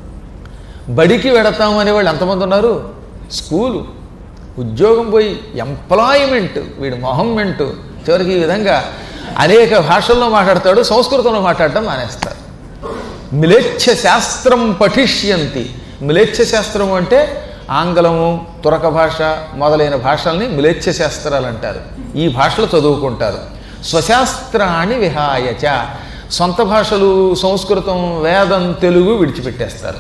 బడికి వెడతాం అనేవాళ్ళు ఎంతమంది ఉన్నారు స్కూలు ఉద్యోగం పోయి ఎంప్లాయ్మెంట్ వీడు మొహమ్మెంట్ చివరికి ఈ విధంగా అనేక భాషల్లో మాట్లాడతాడు సంస్కృతంలో మాట్లాడటం మానేస్తారు మిలేచ్ఛ శాస్త్రం పఠిష్యంతి మిలేచ్ఛ శాస్త్రం అంటే ఆంగ్లము తురక భాష మొదలైన భాషల్ని మిలేచ్ఛ శాస్త్రాలు అంటారు ఈ భాషలు చదువుకుంటారు స్వశాస్త్రాన్ని విహాయచ సొంత భాషలు సంస్కృతం వేదం తెలుగు విడిచిపెట్టేస్తారు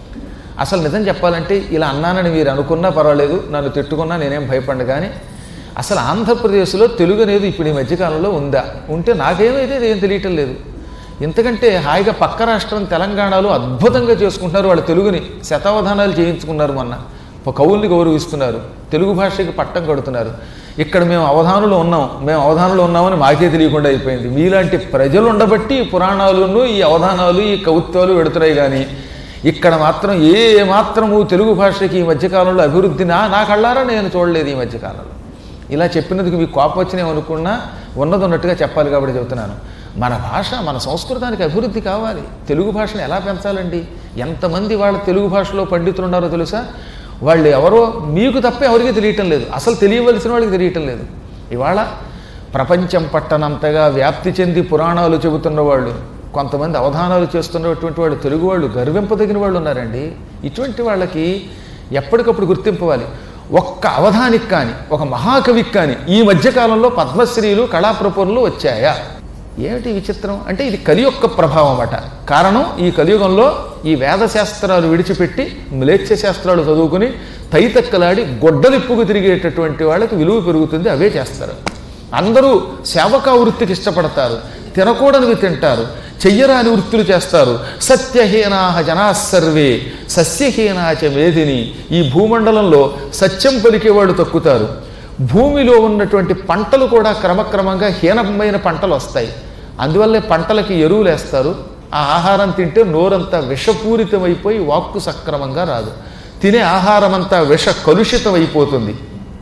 అసలు నిజం చెప్పాలంటే ఇలా అన్నానని మీరు అనుకున్నా పర్వాలేదు నన్ను తిట్టుకున్నా నేనేం భయపడను కానీ అసలు ఆంధ్రప్రదేశ్లో తెలుగు అనేది ఇప్పుడు ఈ మధ్యకాలంలో ఉందా ఉంటే నాకేమైతే ఏం తెలియటం లేదు ఇంతకంటే హాయిగా పక్క రాష్ట్రం తెలంగాణలో అద్భుతంగా చేసుకుంటున్నారు వాళ్ళ తెలుగుని శతావధానాలు చేయించుకున్నారు మొన్న ఒక కవుల్ని గౌరవిస్తున్నారు తెలుగు భాషకి పట్టం కడుతున్నారు ఇక్కడ మేము అవధానులు ఉన్నాం మేము అవధానులు ఉన్నామని మాకే తెలియకుండా అయిపోయింది మీలాంటి ప్రజలు ఉండబట్టి ఈ పురాణాలను ఈ అవధానాలు ఈ కవిత్వాలు పెడుతున్నాయి కానీ ఇక్కడ మాత్రం ఏ మాత్రము తెలుగు భాషకి ఈ మధ్యకాలంలో అభివృద్ధి నా నా కళ్ళారా నేను చూడలేదు ఈ మధ్యకాలంలో ఇలా చెప్పినందుకు మీకు కోపం వచ్చినామనుకున్నా ఉన్నది ఉన్నట్టుగా చెప్పాలి కాబట్టి చెబుతున్నాను మన భాష మన సంస్కృతానికి అభివృద్ధి కావాలి తెలుగు భాషను ఎలా పెంచాలండి ఎంతమంది వాళ్ళ తెలుగు భాషలో పండితులు ఉన్నారో తెలుసా వాళ్ళు ఎవరో మీకు తప్ప ఎవరికీ తెలియటం లేదు అసలు తెలియవలసిన వాళ్ళకి తెలియటం లేదు ఇవాళ ప్రపంచం పట్టనంతగా వ్యాప్తి చెంది పురాణాలు చెబుతున్న వాళ్ళు కొంతమంది అవధానాలు చేస్తున్నటువంటి వాళ్ళు తెలుగు వాళ్ళు గర్వింపదగిన వాళ్ళు ఉన్నారండి ఇటువంటి వాళ్ళకి ఎప్పటికప్పుడు గుర్తింపవాలి ఒక్క అవధానికి కానీ ఒక మహాకవికి కానీ ఈ మధ్యకాలంలో పద్మశ్రీలు కళాప్రపూర్లు వచ్చాయా ఏమిటి విచిత్రం అంటే ఇది కలి యొక్క ప్రభావం అట కారణం ఈ కలియుగంలో ఈ వేద శాస్త్రాలు విడిచిపెట్టి మ్లేచ్ఛ శాస్త్రాలు చదువుకుని తైతక్కలాడి గొడ్డలిప్పుకు తిరిగేటటువంటి వాళ్ళకి విలువ పెరుగుతుంది అవే చేస్తారు అందరూ సేవకా వృత్తికి ఇష్టపడతారు తినకూడనివి తింటారు చెయ్యరాని వృత్తులు చేస్తారు సత్యహీనాహ జనా సర్వే సస్యహీనాచ మేధిని ఈ భూమండలంలో సత్యం పలికేవాడు తక్కుతారు భూమిలో ఉన్నటువంటి పంటలు కూడా క్రమక్రమంగా హీనమైన పంటలు వస్తాయి అందువల్లే పంటలకి ఎరువులు వేస్తారు ఆ ఆహారం తింటే నోరంతా విషపూరితమైపోయి వాక్కు సక్రమంగా రాదు తినే ఆహారం అంతా విష కలుషితం అయిపోతుంది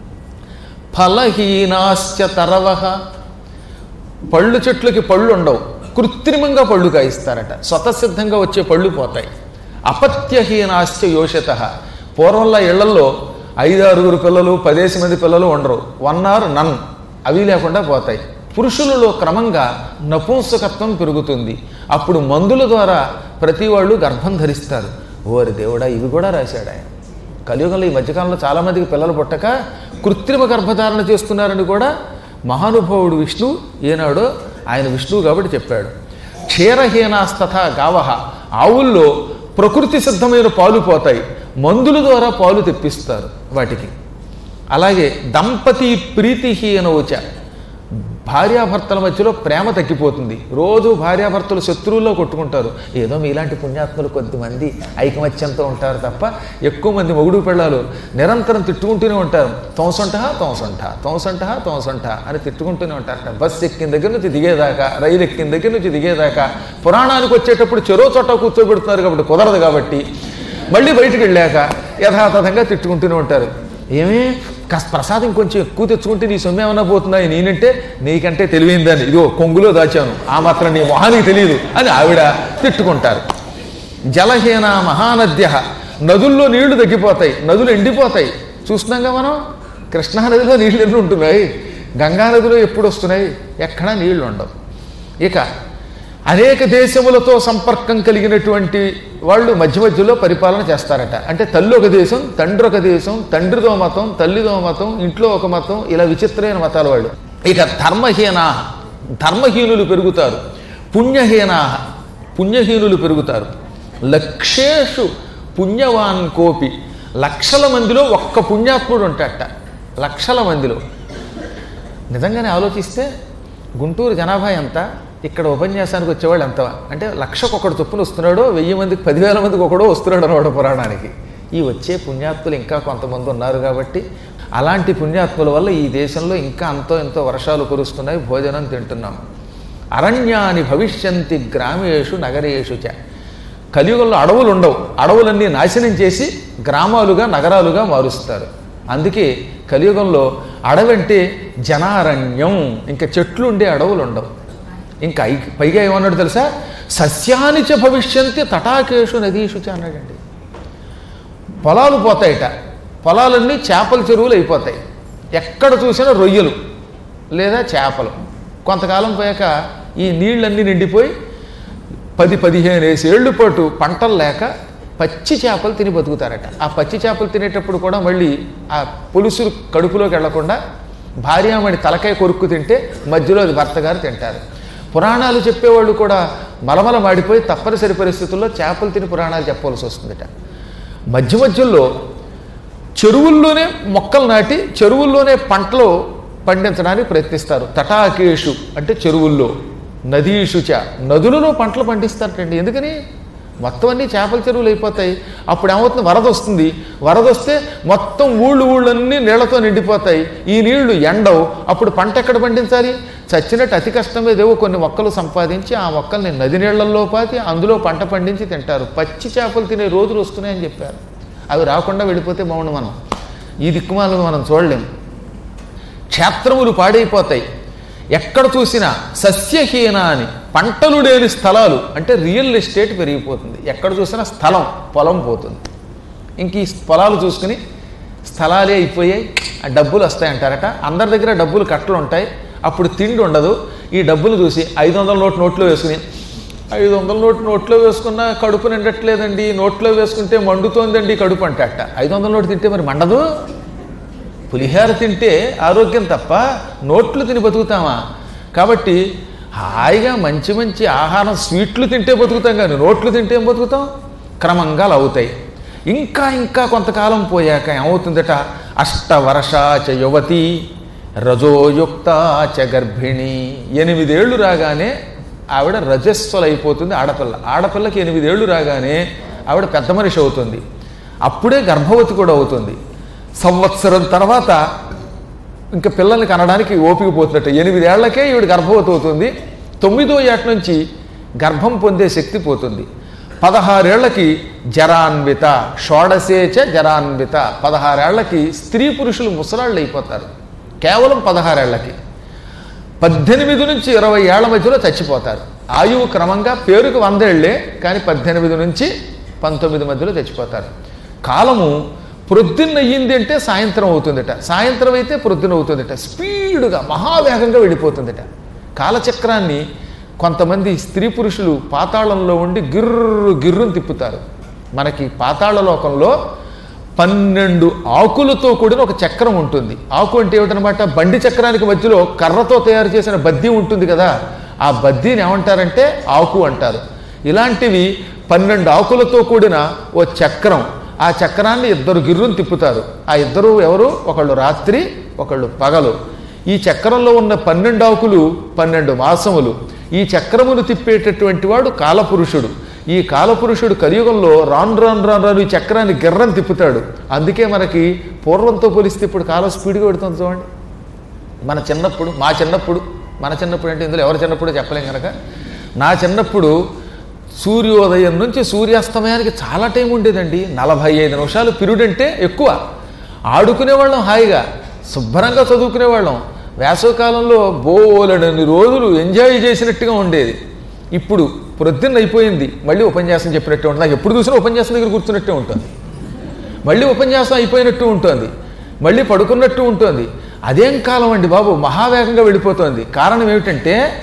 ఫలహీనాశ్చ తరవహ పళ్ళు చెట్లకి పళ్ళు ఉండవు కృత్రిమంగా పళ్ళు కాయిస్తారట స్వతసిద్ధంగా వచ్చే పళ్ళు పోతాయి అపత్యహీనాశ్చ యోషత పూర్వంలో ఇళ్లలో ఐదారుగురు పిల్లలు పదేసి మంది పిల్లలు ఉండరు వన్ ఆర్ నన్ అవి లేకుండా పోతాయి పురుషులలో క్రమంగా నపుంసకత్వం పెరుగుతుంది అప్పుడు మందుల ద్వారా ప్రతి వాళ్ళు గర్భం ధరిస్తారు ఓరి దేవుడా ఇవి కూడా రాశాడు ఆయన కలియుగంలో ఈ మధ్యకాలంలో చాలామందికి పిల్లలు పుట్టక కృత్రిమ గర్భధారణ చేస్తున్నారని కూడా మహానుభావుడు విష్ణు ఏనాడో ఆయన విష్ణువు కాబట్టి చెప్పాడు క్షీరహీనాస్తథ గావహ ఆవుల్లో ప్రకృతి సిద్ధమైన పాలు పోతాయి మందుల ద్వారా పాలు తెప్పిస్తారు వాటికి అలాగే దంపతి ప్రీతిహీనవచ భార్యాభర్తల మధ్యలో ప్రేమ తగ్గిపోతుంది రోజు భార్యాభర్తలు శత్రువుల్లో కొట్టుకుంటారు ఏదో మీలాంటి పుణ్యాత్ములు కొద్దిమంది ఐకమత్యంతో ఉంటారు తప్ప ఎక్కువ మంది మొగుడు పెళ్ళాలు నిరంతరం తిట్టుకుంటూనే ఉంటారు తోసంట తోసంట తోసంట తోసంట అని తిట్టుకుంటూనే ఉంటారట బస్సు ఎక్కిన దగ్గర నుంచి దిగేదాకా రైలు ఎక్కిన దగ్గర నుంచి దిగేదాకా పురాణానికి వచ్చేటప్పుడు చెరో చోట కూర్చోబెడుతున్నారు కాబట్టి కుదరదు కాబట్టి మళ్ళీ బయటికి వెళ్ళాక యథాతథంగా తిట్టుకుంటూనే ఉంటారు ఏమే కాస్త ప్రసాదం కొంచెం ఎక్కువ తెచ్చుకుంటే నీ సొమ్ము ఏమన్నా పోతుందా నేనంటే నీకంటే తెలివైందని ఇదిగో కొంగులో దాచాను ఆ మాత్రం నీ మొహానికి తెలియదు అని ఆవిడ తిట్టుకుంటారు జలహీన మహానద్య నదుల్లో నీళ్లు తగ్గిపోతాయి నదులు ఎండిపోతాయి చూస్తున్నాగా మనం కృష్ణా నదిలో నీళ్ళు ఎన్ని ఉంటున్నాయి గంగా నదిలో ఎప్పుడు వస్తున్నాయి ఎక్కడా నీళ్లు ఉండవు ఇక అనేక దేశములతో సంపర్కం కలిగినటువంటి వాళ్ళు మధ్య మధ్యలో పరిపాలన చేస్తారట అంటే తల్లి ఒక దేశం తండ్రి ఒక దేశం తండ్రిదో మతం తల్లిదో మతం ఇంట్లో ఒక మతం ఇలా విచిత్రమైన మతాల వాళ్ళు ఇక ధర్మహీనా ధర్మహీనులు పెరుగుతారు పుణ్యహీనా పుణ్యహీనులు పెరుగుతారు లక్షేషు పుణ్యవాన్ కోపి లక్షల మందిలో ఒక్క పుణ్యాత్ముడు ఉంటాడట లక్షల మందిలో నిజంగానే ఆలోచిస్తే గుంటూరు జనాభా ఎంత ఇక్కడ ఉపన్యాసానికి వచ్చేవాళ్ళు ఎంత అంటే లక్షకు ఒకడు చొప్పున వస్తున్నాడో వెయ్యి మందికి పదివేల మందికి ఒకడో వస్తున్నాడు అనమాట పురాణానికి ఈ వచ్చే పుణ్యాత్ములు ఇంకా కొంతమంది ఉన్నారు కాబట్టి అలాంటి పుణ్యాత్ముల వల్ల ఈ దేశంలో ఇంకా అంతో ఎంతో వర్షాలు కురుస్తున్నాయి భోజనం తింటున్నాం అరణ్యాని భవిష్యంతి గ్రామేషు నగరేషు చ కలియుగంలో అడవులు ఉండవు అడవులన్నీ నాశనం చేసి గ్రామాలుగా నగరాలుగా మారుస్తారు అందుకే కలియుగంలో అడవంటే జనారణ్యం ఇంకా చెట్లు ఉండే అడవులు ఉండవు ఇంకా ఐ- పైగా ఏమన్నాడు తెలుసా సస్యాని చ భవిష్యంతి తటాకేషు నదీషు చ అన్నాడండి పొలాలు పోతాయట పొలాలన్నీ చేపల చెరువులు అయిపోతాయి ఎక్కడ చూసినా రొయ్యలు లేదా చేపలు కొంతకాలం పోయాక ఈ నీళ్ళన్నీ నిండిపోయి పది పదిహేను ఏళ్ళ పాటు పంటలు లేక పచ్చి చేపలు తిని బతుకుతారట ఆ పచ్చి చేపలు తినేటప్పుడు కూడా మళ్ళీ ఆ పులుసు కడుపులోకి వెళ్లకుండా భార్యామణి తలకాయ కొరుక్కు తింటే మధ్యలో అది భర్త గారు తింటారు పురాణాలు చెప్పేవాళ్ళు కూడా మలమల మాడిపోయి తప్పనిసరి పరిస్థితుల్లో చేపలు తిని పురాణాలు చెప్పవలసి వస్తుందట మధ్య మధ్యలో చెరువుల్లోనే మొక్కలు నాటి చెరువుల్లోనే పంటలు పండించడానికి ప్రయత్నిస్తారు తటాకేషు అంటే చెరువుల్లో నదీషుచ నదులలో పంటలు పండిస్తారటండి ఎందుకని మొత్తం అన్నీ చేపల చెరువులు అయిపోతాయి అప్పుడు ఏమవుతుంది వరద వస్తుంది వరద వస్తే మొత్తం ఊళ్ళు ఊళ్ళన్నీ నీళ్లతో నిండిపోతాయి ఈ నీళ్లు ఎండవు అప్పుడు పంట ఎక్కడ పండించాలి చచ్చినట్టు అతి కష్టం మీదేవో కొన్ని మొక్కలు సంపాదించి ఆ మొక్కల్ని నది నీళ్లలో పాతి అందులో పంట పండించి తింటారు పచ్చి చేపలు తినే రోజులు వస్తున్నాయని చెప్పారు అవి రాకుండా వెళ్ళిపోతే బాగుండు మనం ఈ దిక్కుమాలను మనం చూడలేం క్షేత్రములు పాడైపోతాయి ఎక్కడ చూసినా సస్యహీన అని పంటలు లేని స్థలాలు అంటే రియల్ ఎస్టేట్ పెరిగిపోతుంది ఎక్కడ చూసినా స్థలం పొలం పోతుంది ఇంక ఈ పొలాలు చూసుకుని స్థలాలే అయిపోయాయి ఆ డబ్బులు వస్తాయంటారట అందరి దగ్గర డబ్బులు కట్టలు ఉంటాయి అప్పుడు తిండి ఉండదు ఈ డబ్బులు చూసి ఐదు వందల నోటు నోట్లో వేసుకుని ఐదు వందల నోటు నోట్లో వేసుకున్నా కడుపు నిండట్లేదండి నోట్లో వేసుకుంటే మండుతోందండి కడుపు అంటే అట్ట ఐదు వందల నోటు తింటే మరి మండదు పులిహోర తింటే ఆరోగ్యం తప్ప నోట్లు తిని బతుకుతామా కాబట్టి హాయిగా మంచి మంచి ఆహారం స్వీట్లు తింటే బతుకుతాం కానీ నోట్లు తింటే ఏం బతుకుతాం క్రమంగా అలా అవుతాయి ఇంకా ఇంకా కొంతకాలం పోయాక ఏమవుతుందట అష్టవర్ష చ యువతి రజోయుక్త చ గర్భిణి ఎనిమిదేళ్లు రాగానే ఆవిడ రజస్వలైపోతుంది ఆడపిల్ల ఆడపిల్లకి ఎనిమిదేళ్లు రాగానే ఆవిడ పెద్ద మనిషి అవుతుంది అప్పుడే గర్భవతి కూడా అవుతుంది సంవత్సరం తర్వాత ఇంకా పిల్లల్ని కనడానికి ఓపిక పోతున్నట్టు ఎనిమిదేళ్లకే ఈవిడ గర్భవతి అవుతుంది తొమ్మిదో ఏట నుంచి గర్భం పొందే శక్తి పోతుంది పదహారేళ్లకి జరాన్విత షోడశేచ జరాన్విత పదహారేళ్లకి స్త్రీ పురుషులు ముసలాళ్ళు అయిపోతారు కేవలం పదహారేళ్లకి పద్దెనిమిది నుంచి ఇరవై ఏళ్ల మధ్యలో చచ్చిపోతారు ఆయువు క్రమంగా పేరుకు వందేళ్లే కానీ పద్దెనిమిది నుంచి పంతొమ్మిది మధ్యలో చచ్చిపోతారు కాలము ప్రొద్దున్న అయ్యింది అంటే సాయంత్రం అవుతుందట సాయంత్రం అయితే ప్రొద్దున అవుతుందట స్పీడుగా మహావేగంగా వెళ్ళిపోతుందట కాలచక్రాన్ని కొంతమంది స్త్రీ పురుషులు పాతాళంలో ఉండి గిర్రు గిర్రుని తిప్పుతారు మనకి పాతాళ లోకంలో పన్నెండు ఆకులతో కూడిన ఒక చక్రం ఉంటుంది ఆకు అంటే ఏమిటనమాట బండి చక్రానికి మధ్యలో కర్రతో తయారు చేసిన బద్దీ ఉంటుంది కదా ఆ బద్దీని ఏమంటారంటే ఆకు అంటారు ఇలాంటివి పన్నెండు ఆకులతో కూడిన ఓ చక్రం ఆ చక్రాన్ని ఇద్దరు గిర్రుని తిప్పుతారు ఆ ఇద్దరు ఎవరు ఒకళ్ళు రాత్రి ఒకళ్ళు పగలు ఈ చక్రంలో ఉన్న పన్నెండు ఆకులు పన్నెండు మాసములు ఈ చక్రమును తిప్పేటటువంటి వాడు కాలపురుషుడు ఈ కాలపురుషుడు కలియుగంలో రాను రాను రాను రాను ఈ చక్రాన్ని గిర్రం తిప్పుతాడు అందుకే మనకి పూర్వంతో పోలిస్తే ఇప్పుడు కాలం స్పీడ్గా పెడుతుంది చూడండి మన చిన్నప్పుడు మా చిన్నప్పుడు మన చిన్నప్పుడు అంటే ఇందులో ఎవరి చిన్నప్పుడు చెప్పలేం కనుక నా చిన్నప్పుడు సూర్యోదయం నుంచి సూర్యాస్తమయానికి చాలా టైం ఉండేదండి నలభై ఐదు నిమిషాలు పీరియడ్ అంటే ఎక్కువ ఆడుకునేవాళ్ళం హాయిగా శుభ్రంగా చదువుకునేవాళ్ళం వేసవకాలంలో బోలెడన్ని రోజులు ఎంజాయ్ చేసినట్టుగా ఉండేది ఇప్పుడు ప్రొద్దున్న అయిపోయింది మళ్ళీ ఉపన్యాసం చెప్పినట్టే ఉంటుంది నాకు ఎప్పుడు చూసినా ఉపన్యాసం దగ్గర కూర్చున్నట్టే ఉంటుంది మళ్ళీ ఉపన్యాసం అయిపోయినట్టు ఉంటుంది మళ్ళీ పడుకున్నట్టు ఉంటుంది అదేం కాలం అండి బాబు మహావేగంగా వెళ్ళిపోతుంది కారణం ఏమిటంటే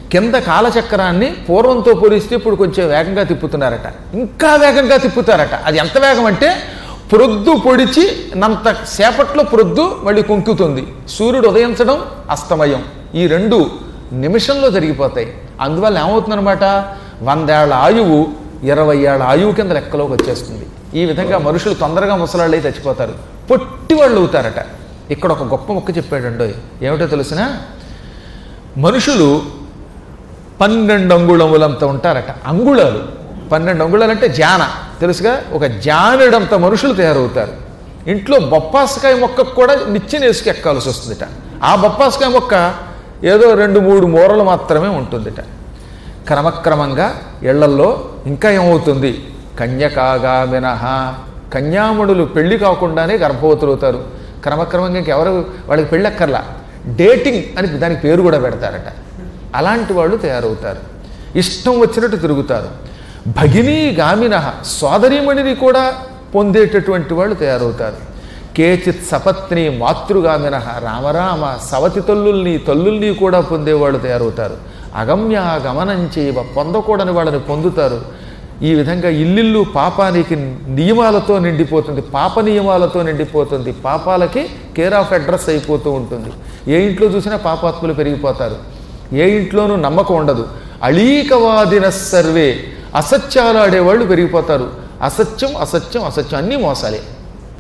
కింద కాలచక్రాన్ని పూర్వంతో పోలిస్తే ఇప్పుడు కొంచెం వేగంగా తిప్పుతున్నారట ఇంకా వేగంగా తిప్పుతారట అది ఎంత వేగం అంటే ప్రొద్దు పొడిచి నంత సేపట్లో ప్రొద్దు మళ్ళీ కొంకుతుంది సూర్యుడు ఉదయించడం అస్తమయం ఈ రెండు నిమిషంలో జరిగిపోతాయి అందువల్ల ఏమవుతుందన్నమాట వందేళ్ల ఆయువు ఇరవై ఏళ్ళ ఆయువు కింద లెక్కలోకి వచ్చేస్తుంది ఈ విధంగా మనుషులు తొందరగా ముసలాళ్ళై చచ్చిపోతారు పొట్టి వాళ్ళు అవుతారట ఇక్కడ ఒక గొప్ప మొక్క చెప్పాడండో ఏమిటో తెలిసిన మనుషులు పన్నెండు అంగుళములంత ఉంటారట అంగుళాలు పన్నెండు అంగుళాలు అంటే జాన తెలుసుగా ఒక జానెడంత మనుషులు తయారవుతారు ఇంట్లో బొప్పాసకాయ మొక్కకు కూడా నిచ్చెన వేసుకు ఎక్కాల్సి వస్తుందిట ఆ బొప్పాసకాయ మొక్క ఏదో రెండు మూడు మూరలు మాత్రమే ఉంటుందిట క్రమక్రమంగా ఇళ్లల్లో ఇంకా ఏమవుతుంది కన్యకాగా మినహ కన్యాముడులు పెళ్లి కాకుండానే గర్భవతులు అవుతారు క్రమక్రమంగా ఇంకెవరు వాళ్ళకి పెళ్ళక్కర్లా డేటింగ్ అని దానికి పేరు కూడా పెడతారట అలాంటి వాళ్ళు తయారవుతారు ఇష్టం వచ్చినట్టు తిరుగుతారు భగినీ గామిన సోదరీమణిని కూడా పొందేటటువంటి వాళ్ళు తయారవుతారు కేచిత్ సపత్ని మాతృగామిన రామరామ సవతి తల్లుల్ని తల్లుల్ని కూడా పొందేవాళ్ళు తయారవుతారు అగమ్య గమనం చేయవ పొందకూడని వాళ్ళని పొందుతారు ఈ విధంగా ఇల్లిల్లు పాపానికి నియమాలతో నిండిపోతుంది పాప నియమాలతో నిండిపోతుంది పాపాలకి కేర్ ఆఫ్ అడ్రస్ అయిపోతూ ఉంటుంది ఏ ఇంట్లో చూసినా పాపాత్ములు పెరిగిపోతారు ఏ ఇంట్లోనూ నమ్మకం ఉండదు అళీకవాదిన సర్వే అసత్యాలు ఆడేవాళ్ళు పెరిగిపోతారు అసత్యం అసత్యం అసత్యం అన్నీ మోసాలే